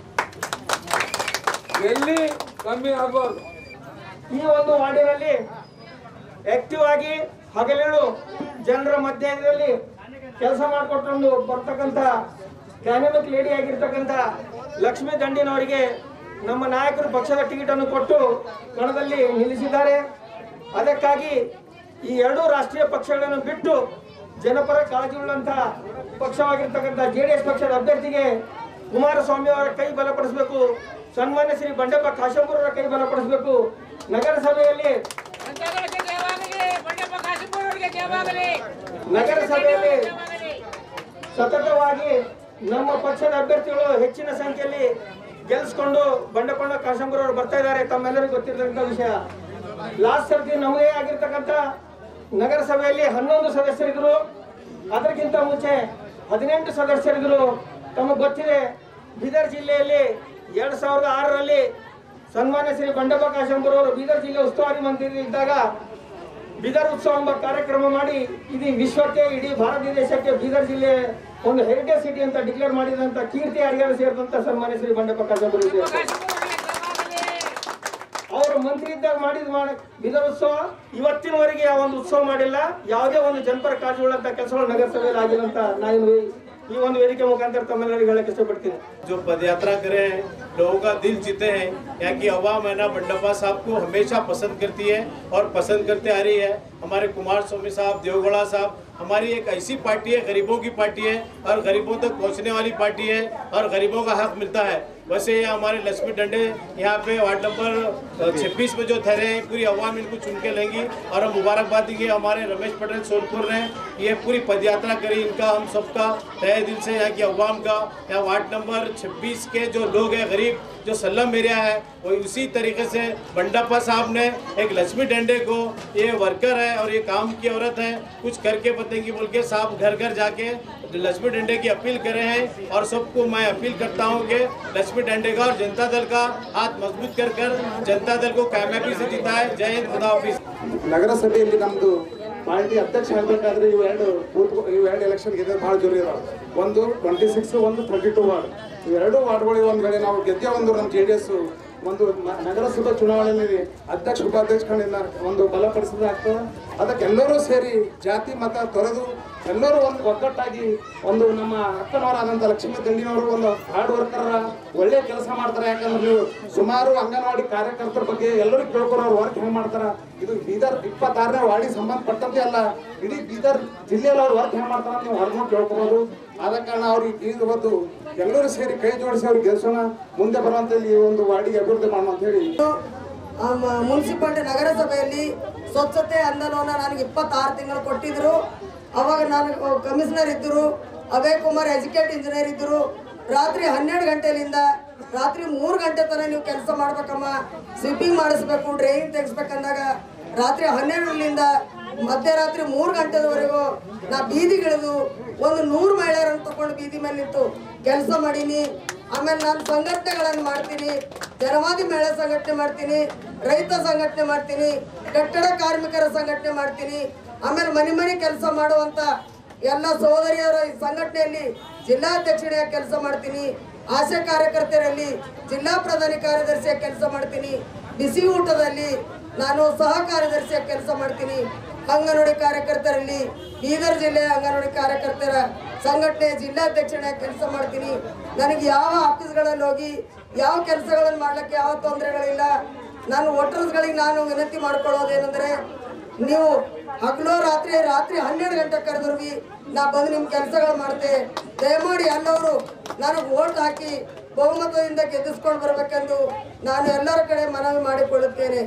ಎಲ್ಲಿ ಕಮ್ಮಿ ಆಗಬಾರ್ದು ಈ ಒಂದು ವಾರ್ಡಿನಲ್ಲಿ ಆಕ್ಟಿವ್ ಆಗಿ ಹಗಲಿರುಳು ಜನರ ಮಧ್ಯದಲ್ಲಿ ಕೆಲಸ ಮಾಡಿಕೊಟ್ಟು ಬರ್ತಕ್ಕಂಥ ಡೈನಮಿಕ್ ಲೇಡಿ ಆಗಿರ್ತಕ್ಕಂಥ ಲಕ್ಷ್ಮೀ ದಂಡಿನವರಿಗೆ ನಮ್ಮ ನಾಯಕರು ಪಕ್ಷದ ಟಿಕೆಟ್ ಅನ್ನು ಕೊಟ್ಟು ಕಣದಲ್ಲಿ ನಿಲ್ಲಿಸಿದ್ದಾರೆ ಅದಕ್ಕಾಗಿ ಈ ಎರಡೂ ರಾಷ್ಟ್ರೀಯ ಪಕ್ಷಗಳನ್ನು ಬಿಟ್ಟು ಜನಪರ ಕಾಳಜಿ ಉಳ್ಳಂತಹ ಪಕ್ಷವಾಗಿರ್ತಕ್ಕಂಥ ಜೆ ಡಿ ಎಸ್ ಪಕ್ಷದ ಅಭ್ಯರ್ಥಿಗೆ ಕುಮಾರಸ್ವಾಮಿ ಅವರ ಕೈ ಬಲಪಡಿಸಬೇಕು ಸನ್ಮಾನ್ಯ ಶ್ರೀ ಬಂಡೆಪ್ಪ ಕಾಶಂಪುರ ಅವರ ಕೈ ಬಲಪಡಿಸಬೇಕು ನಗರಸಭೆಯಲ್ಲಿ ನಗರಸಭೆಯಲ್ಲಿ ಸತತವಾಗಿ ನಮ್ಮ ಪಕ್ಷದ ಅಭ್ಯರ್ಥಿಗಳು ಹೆಚ್ಚಿನ ಸಂಖ್ಯೆಯಲ್ಲಿ ಗೆಲ್ಸ್ಕೊಂಡು ಬಂಡಕೊಂಡ ಕಾಶಂಪುರ ಅವರು ಬರ್ತಾ ಇದ್ದಾರೆ ತಮ್ಮೆಲ್ಲರಿಗೂ ಗೊತ್ತಿರತಕ್ಕಂಥ ವಿಷಯ ಲಾಸ್ಟ್ ಸರ್ತಿ ನಮ್ಮದೇ ಆಗಿರ್ತಕ್ಕಂಥ ನಗರಸಭೆಯಲ್ಲಿ ಹನ್ನೊಂದು ಸದಸ್ಯರಿದ್ರು ಅದಕ್ಕಿಂತ ಮುಂಚೆ ಹದಿನೆಂಟು ಸದಸ್ಯರಿದ್ರು ತಮಗೆ ಗೊತ್ತಿದೆ ಬೀದರ್ ಜಿಲ್ಲೆಯಲ್ಲಿ ಎರಡ್ ಸಾವಿರದ ಆರರಲ್ಲಿ ಸನ್ಮಾನ್ಯ ಶ್ರೀ ಬಂಡಪ್ಪ ಕಾಶಂಪುರ ಅವರು ಬೀದರ್ ಜಿಲ್ಲೆ ಉಸ್ತುವಾರಿ ಮಂತ್ರಿ ಇದ್ದಾಗ ಬೀದರ್ ಉತ್ಸವ ಎಂಬ ಕಾರ್ಯಕ್ರಮ ಮಾಡಿ ಇಡೀ ವಿಶ್ವಕ್ಕೆ ಇಡೀ ಭಾರತ ದೇಶಕ್ಕೆ ಬೀದರ್ ಜಿಲ್ಲೆ ಒಂದು ಹೆರಿಟೇಜ್ ಸಿಟಿ ಅಂತ ಡಿಕ್ಲೇರ್ ಮಾಡಿದಂತ ಕೀರ್ತಿ ಅಡಿಯಾರು ಸೇರಿದಂತ ಸನ್ಮಾನ್ಯ ಶ್ರೀ ಬಂಡಪ್ಪ ಕಾಶಂಪುರ ಇದೆ. ಅವರು ಮಂತ್ರಿ ಇದ್ದಾಗ ಮಾಡಿದ ಮಾಡಿ ಬೀದರ್ ಉತ್ಸವ ಇವತ್ತಿನವರೆಗೆ ಯಾವ ಒಂದು ಉತ್ಸವ ಮಾಡಿಲ್ಲ ಯಾವುದೇ ಒಂದು ಜನಪರ ಕಾಳಜಿ ಉಳ್ಳಂತ ಕೆಲಸಗಳು ನಗರಸಭೆಯಲ್ಲಿ ಆಗಿಲ್ಲ ಅಂತ ನಾನು ಈ ಒಂದು ವೇದಿಕೆ ಮುಖಾಂತರ ತಮ್ಮೆಲ್ಲರಿಗೂ ಹೇಳಕ್ಕೆ ಇಷ್ಟಪಡ್ತೀನಿ जो पद यात्रा करे हैं लोगों का दिल जीते हैं यहाँ की अवाम है ना बंडप्पा साहब को हमेशा पसंद करती है और पसंद करते आ रही है हमारे कुमार स्वामी साहब देवगौड़ा साहब हमारी एक ऐसी पार्टी है गरीबों की पार्टी है और गरीबों तक पहुँचने वाली पार्टी है और गरीबों का हक मिलता है वैसे ये हमारे लक्ष्मी डंडे यहाँ पे वार्ड नंबर छब्बीस में जो ठहरे हैं पूरी अवाम इनको चुन के लेंगी और हम मुबारकबाद देंगे हमारे रमेश पटेल सोनपुर ने ये पूरी पदयात्रा करी इनका हम सबका तय दिल से यहाँ की अवाम का यहाँ वार्ड नंबर 26 के जो लोग हैं गरीब जो सल्लम एरिया है वो उसी तरीके से बंडाप्पा साहब ने एक लक्ष्मी डंडे को ये वर्कर है और ये काम की औरत है कुछ करके बताएंगी बोल के साहब घर घर जाके लक्ष्मी डंडे की अपील करे हैं और सबको मैं अपील करता हूँ कि लक्ष्मी डंडे का और जनता दल का हाथ मजबूत कर कर जनता दल को कामयाबी से जिताए जय हिंद खुदा हाफिज ನಗರಸಭೆಯಲ್ಲಿ ನಮ್ದು ಪಾರ್ಟಿ ಅಧ್ಯಕ್ಷ ಆಗಬೇಕಾದ್ರೆ ಇವು ಎರಡು ಬೂತ್ ಇವು ಎರಡು ಎಲೆಕ್ಷನ್ ಗೆದ್ದ ಭಾಳ ಜೋರಿ ಇದಾವೆ ಒಂದು ಟ್ವೆಂಟಿ ಸಿಕ್ಸ್ ಒಂದು ಥರ್ಟಿ ಟು ವಾರ್ಡ್ ಇವೆರಡು ವಾರ್ಡ್ಗಳಿಗೆ ಒಂದು ವೇಳೆ ನಾವು ಗೆದ್ದೆ ಒಂದು ನಮ್ಮ ಜೆ ಡಿ ಎಸ್ ಒಂದು ಮ- ನಗರಸಭಾ ಚುನಾವಣೆಯಲ್ಲಿ ಅಧ್ಯಕ್ಷ ಉಪಾಧ್ಯಕ್ಷಗಳಿಂದ ಒಂದು ಬಲಪಡಿಸೋದಾಗ್ತದೆ ಅದಕ್ಕೆ ಎಲ್ಲರೂ ಸೇರಿ ಜಾತಿ ಮತ ತೊರೆದು ಎಲ್ಲರೂ ಒಂದು ಒಗ್ಗಟ್ಟಾಗಿ ಒಂದು ನಮ್ಮ ಅಕ್ಕನವರಾದಂಥ ಲಕ್ಷ್ಮೀ ದಂಡಿನವರು ಒಂದು ಹಾರ್ಡ್ ವರ್ಕರ್ ಒಳ್ಳೆ ಕೆಲಸ ಮಾಡ್ತಾರೆ ಯಾಕಂದ್ರೆ ನೀವು ಸುಮಾರು ಅಂಗನವಾಡಿ ಕಾರ್ಯಕರ್ತರ ಬಗ್ಗೆ ಎಲ್ಲರೂ ಕೇಳ್ಕೊರೋ ಅವ್ರು ವರ್ಕ್ ಹೆಂಗ್ ಮಾಡ್ತಾರ ಇದು ಬೀದರ್ ಇಪ್ಪತ್ತಾರನೇ ವಾರ್ಡಿಗೆ ಸಂಬಂಧಪಟ್ಟಂತೆ ಅಲ್ಲ ಇಡೀ ಬೀದರ್ ಜಿಲ್ಲೆಯಲ್ಲಿ ಅವ್ರು ವರ್ಕ್ ಹೆಂಗ್ ಮಾಡ್ತಾರ ಅಂತ ನೀವು ಹೊರಗೂ ಕೇಳ್ಕೊಬೋದು ಆದ ಕಾರಣ ಅವ್ರಿಗೆ ಈಗ ಇವತ್ತು ಎಲ್ಲರೂ ಸೇರಿ ಕೈ ಜೋಡಿಸಿ ಅವ್ರಿಗೆ ಗೆಲ್ಸೋಣ ಮುಂದೆ ಬರುವಂತ ಈ ಒಂದು ವಾರ್ಡಿಗೆ ಅಭಿವೃದ್ಧಿ ಮಾಡೋಣ ಅಂತ ಹೇಳಿ ಮುನ್ಸಿಪಾಲಿಟಿ ನಗರಸಭೆಯಲ್ಲಿ ಸ್ವಚ್ಛತೆ ಅಂದನವನ್ನ ನನಗೆ ಇಪ್ಪತ್ತಾರು ತಿಂಗಳು ಕೊಟ್ಟಿದ್ರು ಅವಾಗ ನಾನು ಕಮಿಷನರ್ ಇದ್ದರು ಅಭಯ್ ಕುಮಾರ್ ಎಜುಕೇಟ್ ಇಂಜಿನಿಯರ್ ಇದ್ದರು ರಾತ್ರಿ ಹನ್ನೆರಡು ಗಂಟೆಲಿಂದ ರಾತ್ರಿ ಮೂರು ಗಂಟೆ ತನಕ ನೀವು ಕೆಲಸ ಮಾಡ್ಬೇಕಮ್ಮ ಸ್ವಿಪ್ಪಿಂಗ್ ಮಾಡಿಸ್ಬೇಕು ಡ್ರೈನ್ ತೆಗಿಸ್ಬೇಕಂದಾಗ ರಾತ್ರಿ ಹನ್ನೆರಡರಿಂದ ಮಧ್ಯರಾತ್ರಿ ಮೂರು ಗಂಟೆದವರೆಗೂ ನಾ ಬೀದಿಗಿಳಿದು ಒಂದು ನೂರು ಮಹಿಳೆಯರನ್ನು ತಗೊಂಡು ಬೀದಿ ಮೇಲೆ ನಿಂತು ಕೆಲಸ ಮಾಡೀನಿ ಆಮೇಲೆ ನಾನು ಸಂಘಟನೆಗಳನ್ನು ಮಾಡ್ತೀನಿ ಜನವಾದಿ ಮಹಿಳಾ ಸಂಘಟನೆ ಮಾಡ್ತೀನಿ ರೈತ ಸಂಘಟನೆ ಮಾಡ್ತೀನಿ ಕಟ್ಟಡ ಕಾರ್ಮಿಕರ ಸಂಘಟನೆ ಮಾಡ್ತೀನಿ ಆಮೇಲೆ ಮನೆ ಮನೆ ಕೆಲಸ ಮಾಡುವಂತ ಎಲ್ಲ ಸಹೋದರಿಯರ ಈ ಸಂಘಟನೆಯಲ್ಲಿ ಜಿಲ್ಲಾಧ್ಯಕ್ಷರಿಯಾಗಿ ಕೆಲಸ ಮಾಡ್ತೀನಿ ಆಶಾ ಕಾರ್ಯಕರ್ತೆಯರಲ್ಲಿ ಜಿಲ್ಲಾ ಪ್ರಧಾನಿ ಕಾರ್ಯದರ್ಶಿಯಾಗಿ ಕೆಲಸ ಮಾಡ್ತೀನಿ ಬಿಸಿ ಊಟದಲ್ಲಿ ನಾನು ಸಹ ಕಾರ್ಯದರ್ಶಿಯಾಗಿ ಕೆಲಸ ಮಾಡ್ತೀನಿ ಅಂಗನವಾಡಿ ಕಾರ್ಯಕರ್ತರಲ್ಲಿ ಬೀದರ್ ಜಿಲ್ಲೆಯ ಅಂಗನವಾಡಿ ಕಾರ್ಯಕರ್ತರ ಸಂಘಟನೆ ಜಿಲ್ಲಾಧ್ಯಕ್ಷನಾಗಿ ಕೆಲಸ ಮಾಡ್ತೀನಿ ನನಗೆ ಯಾವ ಆಫೀಸ್ಗಳಲ್ಲಿ ಹೋಗಿ ಯಾವ ಕೆಲಸಗಳನ್ನು ಮಾಡ್ಲಿಕ್ಕೆ ಯಾವ ತೊಂದರೆಗಳಿಲ್ಲ ನಾನು ವೋಟರ್ಸ್ಗಳಿಗೆ ನಾನು ವಿನಂತಿ ಮಾಡ್ಕೊಳ್ಳೋದೇನೆಂದ್ರೆ ನೀವು ಹಗಲು ರಾತ್ರಿ ರಾತ್ರಿ ಹನ್ನೆರಡು ಗಂಟೆ ಕರೆದ್ರು ಬಿ ನಾ ಬಂದು ನಿಮ್ಮ ಕೆಲಸಗಳು ಮಾಡ್ತೆ ದಯಮಾಡಿ ಎಲ್ಲವರು ನನಗೆ ಓಟ್ ಹಾಕಿ ಬಹುಮತದಿಂದ ಗೆದ್ದಿಸ್ಕೊಂಡು ಬರ್ಬೇಕೆಂದು ನಾನು ಎಲ್ಲರ ಕಡೆ ಮನವಿ ಮಾಡಿಕೊಳ್ಳುತ್ತೇನೆ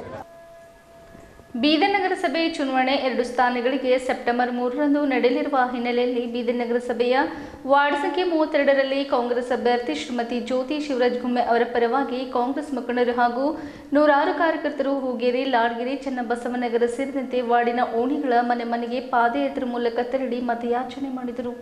ಬೀದರ್ ನಗರಸಭೆ ಚುನಾವಣೆ ಎರಡು ಸ್ಥಾನಗಳಿಗೆ ಸೆಪ್ಟೆಂಬರ್ ಮೂರರಂದು ನಡೆಯಲಿರುವ ಹಿನ್ನೆಲೆಯಲ್ಲಿ ಬೀದರ್ ನಗರಸಭೆಯ ವಾರ್ಡ್ ಸಂಖ್ಯೆ ಮೂವತ್ತೆರಡರಲ್ಲಿ ಕಾಂಗ್ರೆಸ್ ಅಭ್ಯರ್ಥಿ ಶ್ರೀಮತಿ ಜ್ಯೋತಿ ಶಿವರಾಜ್ ಗುಮ್ಮೆ ಅವರ ಪರವಾಗಿ ಕಾಂಗ್ರೆಸ್ ಮುಖಂಡರು ಹಾಗೂ ನೂರಾರು ಕಾರ್ಯಕರ್ತರು ಹೂಗೇರಿ ಲಾಡ್ಗೆರೆ ಚನ್ನಬಸವನಗರ ಸೇರಿದಂತೆ ವಾರ್ಡಿನ ಓಣಿಗಳ ಮನೆ ಮನೆಗೆ ಪಾದಯಾತ್ರೆ ಮೂಲಕ ತೆರಳಿ ಮತಯಾಚನೆ ಮಾಡಿದರು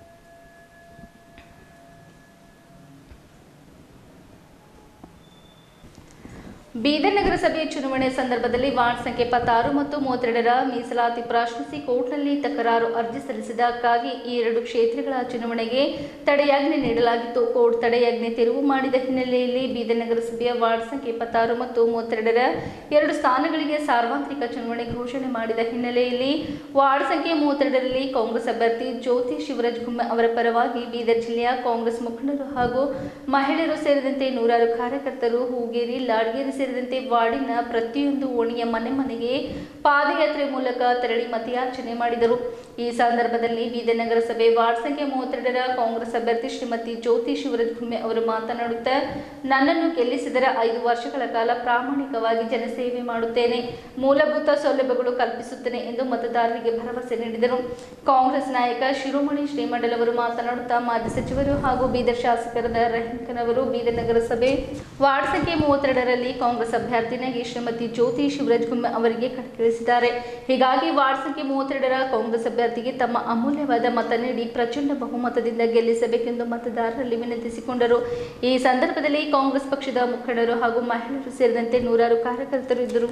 ಬೀದರ್ ನಗರಸಭೆ ಚುನಾವಣೆ ಸಂದರ್ಭದಲ್ಲಿ ವಾರ್ಡ್ ಸಂಖ್ಯೆ ಇಪ್ಪತ್ತಾರು ಮತ್ತು ಮೂವತ್ತೆರಡರ ಮೀಸಲಾತಿ ಪ್ರಶ್ನಿಸಿ ಕೋರ್ಟ್ನಲ್ಲಿ ತಕರಾರು ಅರ್ಜಿ ಸಲ್ಲಿಸಿದ್ದಕ್ಕಾಗಿ ಈ ಎರಡು ಕ್ಷೇತ್ರಗಳ ಚುನಾವಣೆಗೆ ತಡೆಯಾಜ್ಞೆ ನೀಡಲಾಗಿತ್ತು ಕೋರ್ಟ್ ತಡೆಯಾಜ್ಞೆ ತೆರವು ಮಾಡಿದ ಹಿನ್ನೆಲೆಯಲ್ಲಿ ಬೀದರ್ ನಗರಸಭೆಯ ವಾರ್ಡ್ ಸಂಖ್ಯೆ ಇಪ್ಪತ್ತಾರು ಮತ್ತು ಮೂವತ್ತೆರಡರ ಎರಡು ಸ್ಥಾನಗಳಿಗೆ ಸಾರ್ವತ್ರಿಕ ಚುನಾವಣೆ ಘೋಷಣೆ ಮಾಡಿದ ಹಿನ್ನೆಲೆಯಲ್ಲಿ ವಾರ್ಡ್ ಸಂಖ್ಯೆ ಮೂವತ್ತೆರಡರಲ್ಲಿ ಕಾಂಗ್ರೆಸ್ ಅಭ್ಯರ್ಥಿ ಜ್ಯೋತಿ ಶಿವರಾಜ್ ಗುಮ್ಮೆ ಅವರ ಪರವಾಗಿ ಬೀದರ್ ಜಿಲ್ಲೆಯ ಕಾಂಗ್ರೆಸ್ ಮುಖಂಡರು ಹಾಗೂ ಮಹಿಳೆಯರು ಸೇರಿದಂತೆ ನೂರಾರು ಕಾರ್ಯಕರ್ತರು ಹೂಗೇರಿ ಲಾಡ್ಗೇರಿ ಸೇರಿದಂತೆ ವಾರ್ಡಿನ ಪ್ರತಿಯೊಂದು ಓಣಿಯ ಮನೆ ಮನೆಗೆ ಪಾದಯಾತ್ರೆ ಮೂಲಕ ತೆರಳಿ ಮತಯಾಚನೆ ಮಾಡಿದರು ಈ ಸಂದರ್ಭದಲ್ಲಿ ಬೀದರ್ ನಗರಸಭೆ ವಾರ್ಡ್ ಸಂಖ್ಯೆ ಮೂವತ್ತೆರಡರ ಕಾಂಗ್ರೆಸ್ ಅಭ್ಯರ್ಥಿ ಶ್ರೀಮತಿ ಜ್ಯೋತಿ ಶಿವರತ್ಗುಮ್ಮೆ ಅವರು ಮಾತನಾಡುತ್ತಾ ನನ್ನನ್ನು ಗೆಲ್ಲಿಸಿದರೆ ಐದು ವರ್ಷಗಳ ಕಾಲ ಪ್ರಾಮಾಣಿಕವಾಗಿ ಜನಸೇವೆ ಮಾಡುತ್ತೇನೆ ಮೂಲಭೂತ ಸೌಲಭ್ಯಗಳು ಕಲ್ಪಿಸುತ್ತೇನೆ ಎಂದು ಮತದಾರರಿಗೆ ಭರವಸೆ ನೀಡಿದರು ಕಾಂಗ್ರೆಸ್ ನಾಯಕ ಶಿರೋಮಣಿ ಶ್ರೀಮಂಡಲ್ ಅವರು ಮಾತನಾಡುತ್ತಾ ಮಾಜಿ ಸಚಿವರು ಹಾಗೂ ಬೀದರ್ ಶಾಸಕರಾದ ರಹೀಂಖನವರು ಬೀದರ್ ನಗರಸಭೆ ವಾರ್ಡ್ ಸಂಖ್ಯೆ ಮೂವತ್ತೆರಡರಲ್ಲಿ ಕಾಂಗ್ರೆಸ್ ಅಭ್ಯರ್ಥಿನಾಗಿ ಶ್ರೀಮತಿ ಜ್ಯೋತಿ ಶಿವರಾಜ್ ಗುಮ್ಮೆ ಅವರಿಗೆ ಕಣಕ್ಕಿಳಿಸಿದ್ದಾರೆ ಹೀಗಾಗಿ ವಾರ್ಡ್ ಸಂಖ್ಯೆ ಮೂವತ್ತೆರಡರ ಕಾಂಗ್ರೆಸ್ ಅಭ್ಯರ್ಥಿಗೆ ತಮ್ಮ ಅಮೂಲ್ಯವಾದ ಮತ ನೀಡಿ ಪ್ರಚಂಡ ಬಹುಮತದಿಂದ ಗೆಲ್ಲಿಸಬೇಕೆಂದು ಮತದಾರರಲ್ಲಿ ವಿನಂತಿಸಿಕೊಂಡರು ಈ ಸಂದರ್ಭದಲ್ಲಿ ಕಾಂಗ್ರೆಸ್ ಪಕ್ಷದ ಮುಖಂಡರು ಹಾಗೂ ಮಹಿಳೆಯರು ಸೇರಿದಂತೆ ನೂರಾರು ಕಾರ್ಯಕರ್ತರು ಇದ್ದರು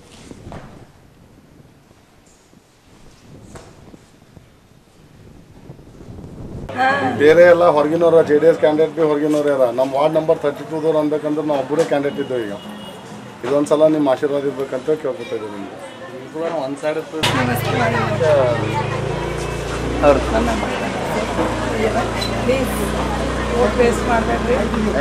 ಬೇರೆ ಎಲ್ಲ ಹೊರಗಿನವ್ರ ಜೆ ಡಿ ಎಸ್ ಕ್ಯಾಂಡಿಡೇಟ್ ಭೀ ಹೊರಗಿನವ್ರು ಯಾರ ನಮ್ಮ ವಾರ್ಡ್ ನಂಬರ್ ತರ್ಟಿ ಟೂದವ್ರು ಅನ್ಬೇಕಂದ್ರೆ ನಾವು ಒಬ್ಬರೇ ಕ್ಯಾಂಡಿಡೇಟ್ ಇದ್ದೇವೆ ಈಗ ಇದೊಂದ್ಸಲ ನಿಮ್ಮ ಆಶೀರ್ವಾದ ಇರ್ಬೇಕಂತ ಕೇಳ್ಕೊತಾ ಇದ್ದೀವಿ ನಿಮ್ಗೆ ಒಂದು ಸೈಡ್ ಪ್ಲೀಸ್ ವೋಟ್ ವೇಸ್ಟ್ ಮಾಡಬೇಡ್ರಿ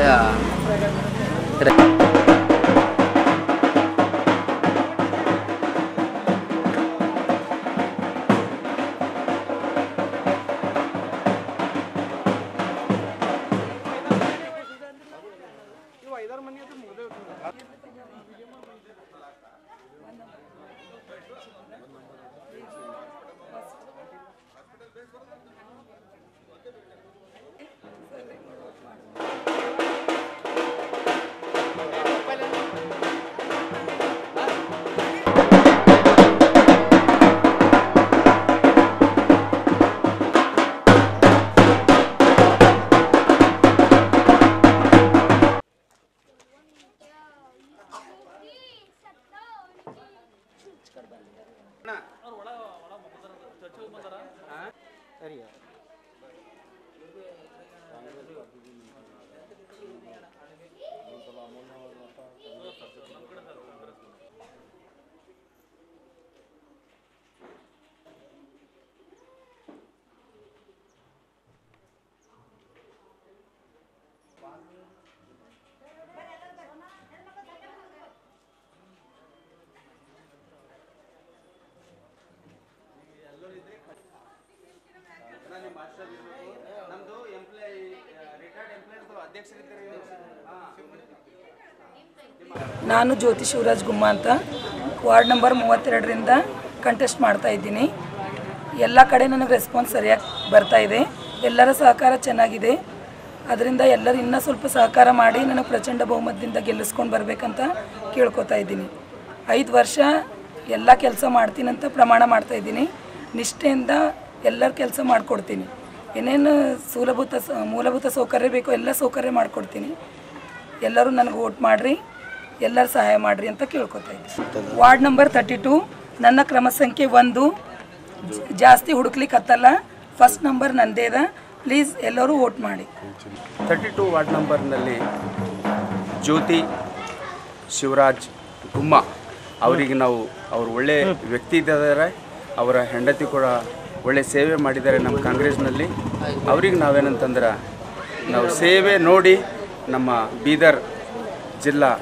ನಮ್ದು ಎಂಪ್ಲಾಯಿ ರಿಟೈರ್ಡ್ ಎಂಪ್ಲಾಯ್ ಅಧ್ಯಕ್ಷರಿದ್ದಾರೆ ನಾನು ಜ್ಯೋತಿ ಶಿವರಾಜ್ ಗುಮ್ಮ ಅಂತ ವಾರ್ಡ್ ನಂಬರ್ ಮೂವತ್ತೆರಡರಿಂದ ಕಂಟೆಸ್ಟ್ ಮಾಡ್ತಾ ಇದ್ದೀನಿ ಎಲ್ಲ ಕಡೆ ನನಗೆ ರೆಸ್ಪಾನ್ಸ್ ಸರಿಯಾಗಿ ಬರ್ತಾ ಇದೆ ಎಲ್ಲರ ಸಹಕಾರ ಚೆನ್ನಾಗಿದೆ ಅದರಿಂದ ಎಲ್ಲರೂ ಇನ್ನೂ ಸ್ವಲ್ಪ ಸಹಕಾರ ಮಾಡಿ ನನಗೆ ಪ್ರಚಂಡ ಬಹುಮತದಿಂದ ಗೆಲ್ಲಿಸ್ಕೊಂಡು ಬರಬೇಕಂತ ಕೇಳ್ಕೊತಾ ಇದ್ದೀನಿ ಐದು ವರ್ಷ ಎಲ್ಲ ಕೆಲಸ ಮಾಡ್ತೀನಂತ ಪ್ರಮಾಣ ಮಾಡ್ತಾ ಇದ್ದೀನಿ ನಿಷ್ಠೆಯಿಂದ ಎಲ್ಲರ ಕೆಲಸ ಮಾಡಿಕೊಡ್ತೀನಿ ಏನೇನು ಮೂಲಭೂತ ಸ- ಮೂಲಭೂತ ಸೌಕರ್ಯ ಬೇಕೋ ಎಲ್ಲ ಸೌಕರ್ಯ ಮಾಡಿಕೊಡ್ತೀನಿ ಎಲ್ಲರೂ ನನಗೆ ವೋಟ್ ಮಾಡಿರಿ ಎಲ್ಲರೂ ಸಹಾಯ ಮಾಡಿರಿ ಅಂತ ಕೇಳ್ಕೊತಾ ಇದ್ದೀನಿ ವಾರ್ಡ್ ನಂಬರ್ ತರ್ಟಿ ಟು ನನ್ನ ಕ್ರಮ ಸಂಖ್ಯೆ ಒಂದು ಜ- ಜಾಸ್ತಿ ಹುಡುಕ್ಲಿಕ್ಕೆ ಹತ್ತಲ್ಲ ಫಸ್ಟ್ ನಂಬರ್ ನಂದೇ ಅದ ಪ್ಲೀಸ್ ಎಲ್ಲರೂ ವೋಟ್ ಮಾಡಿ ತರ್ಟಿ ಟು ವಾರ್ಡ್ ನಂಬರ್ನಲ್ಲಿ ಜ್ಯೋತಿ ಶಿವರಾಜ್ ಗುಮ್ಮ ಅವರಿಗೆ ನಾವು ಅವರು ಒಳ್ಳೆ ವ್ಯಕ್ತಿ ಇದ್ದಾರೆ ಅವರ ಹೆಂಡತಿ ಕೂಡ ಒಳ್ಳೆ ಸೇವೆ ಮಾಡಿದ್ದಾರೆ ನಮ್ಮ ಕಾಂಗ್ರೆಸ್ನಲ್ಲಿ ಅವ್ರಿಗೆ ನಾವೇನಂತಂದ್ರೆ ನಾವು ಸೇವೆ ನೋಡಿ ನಮ್ಮ ಬೀದರ್ ಜಿಲ್ಲಾ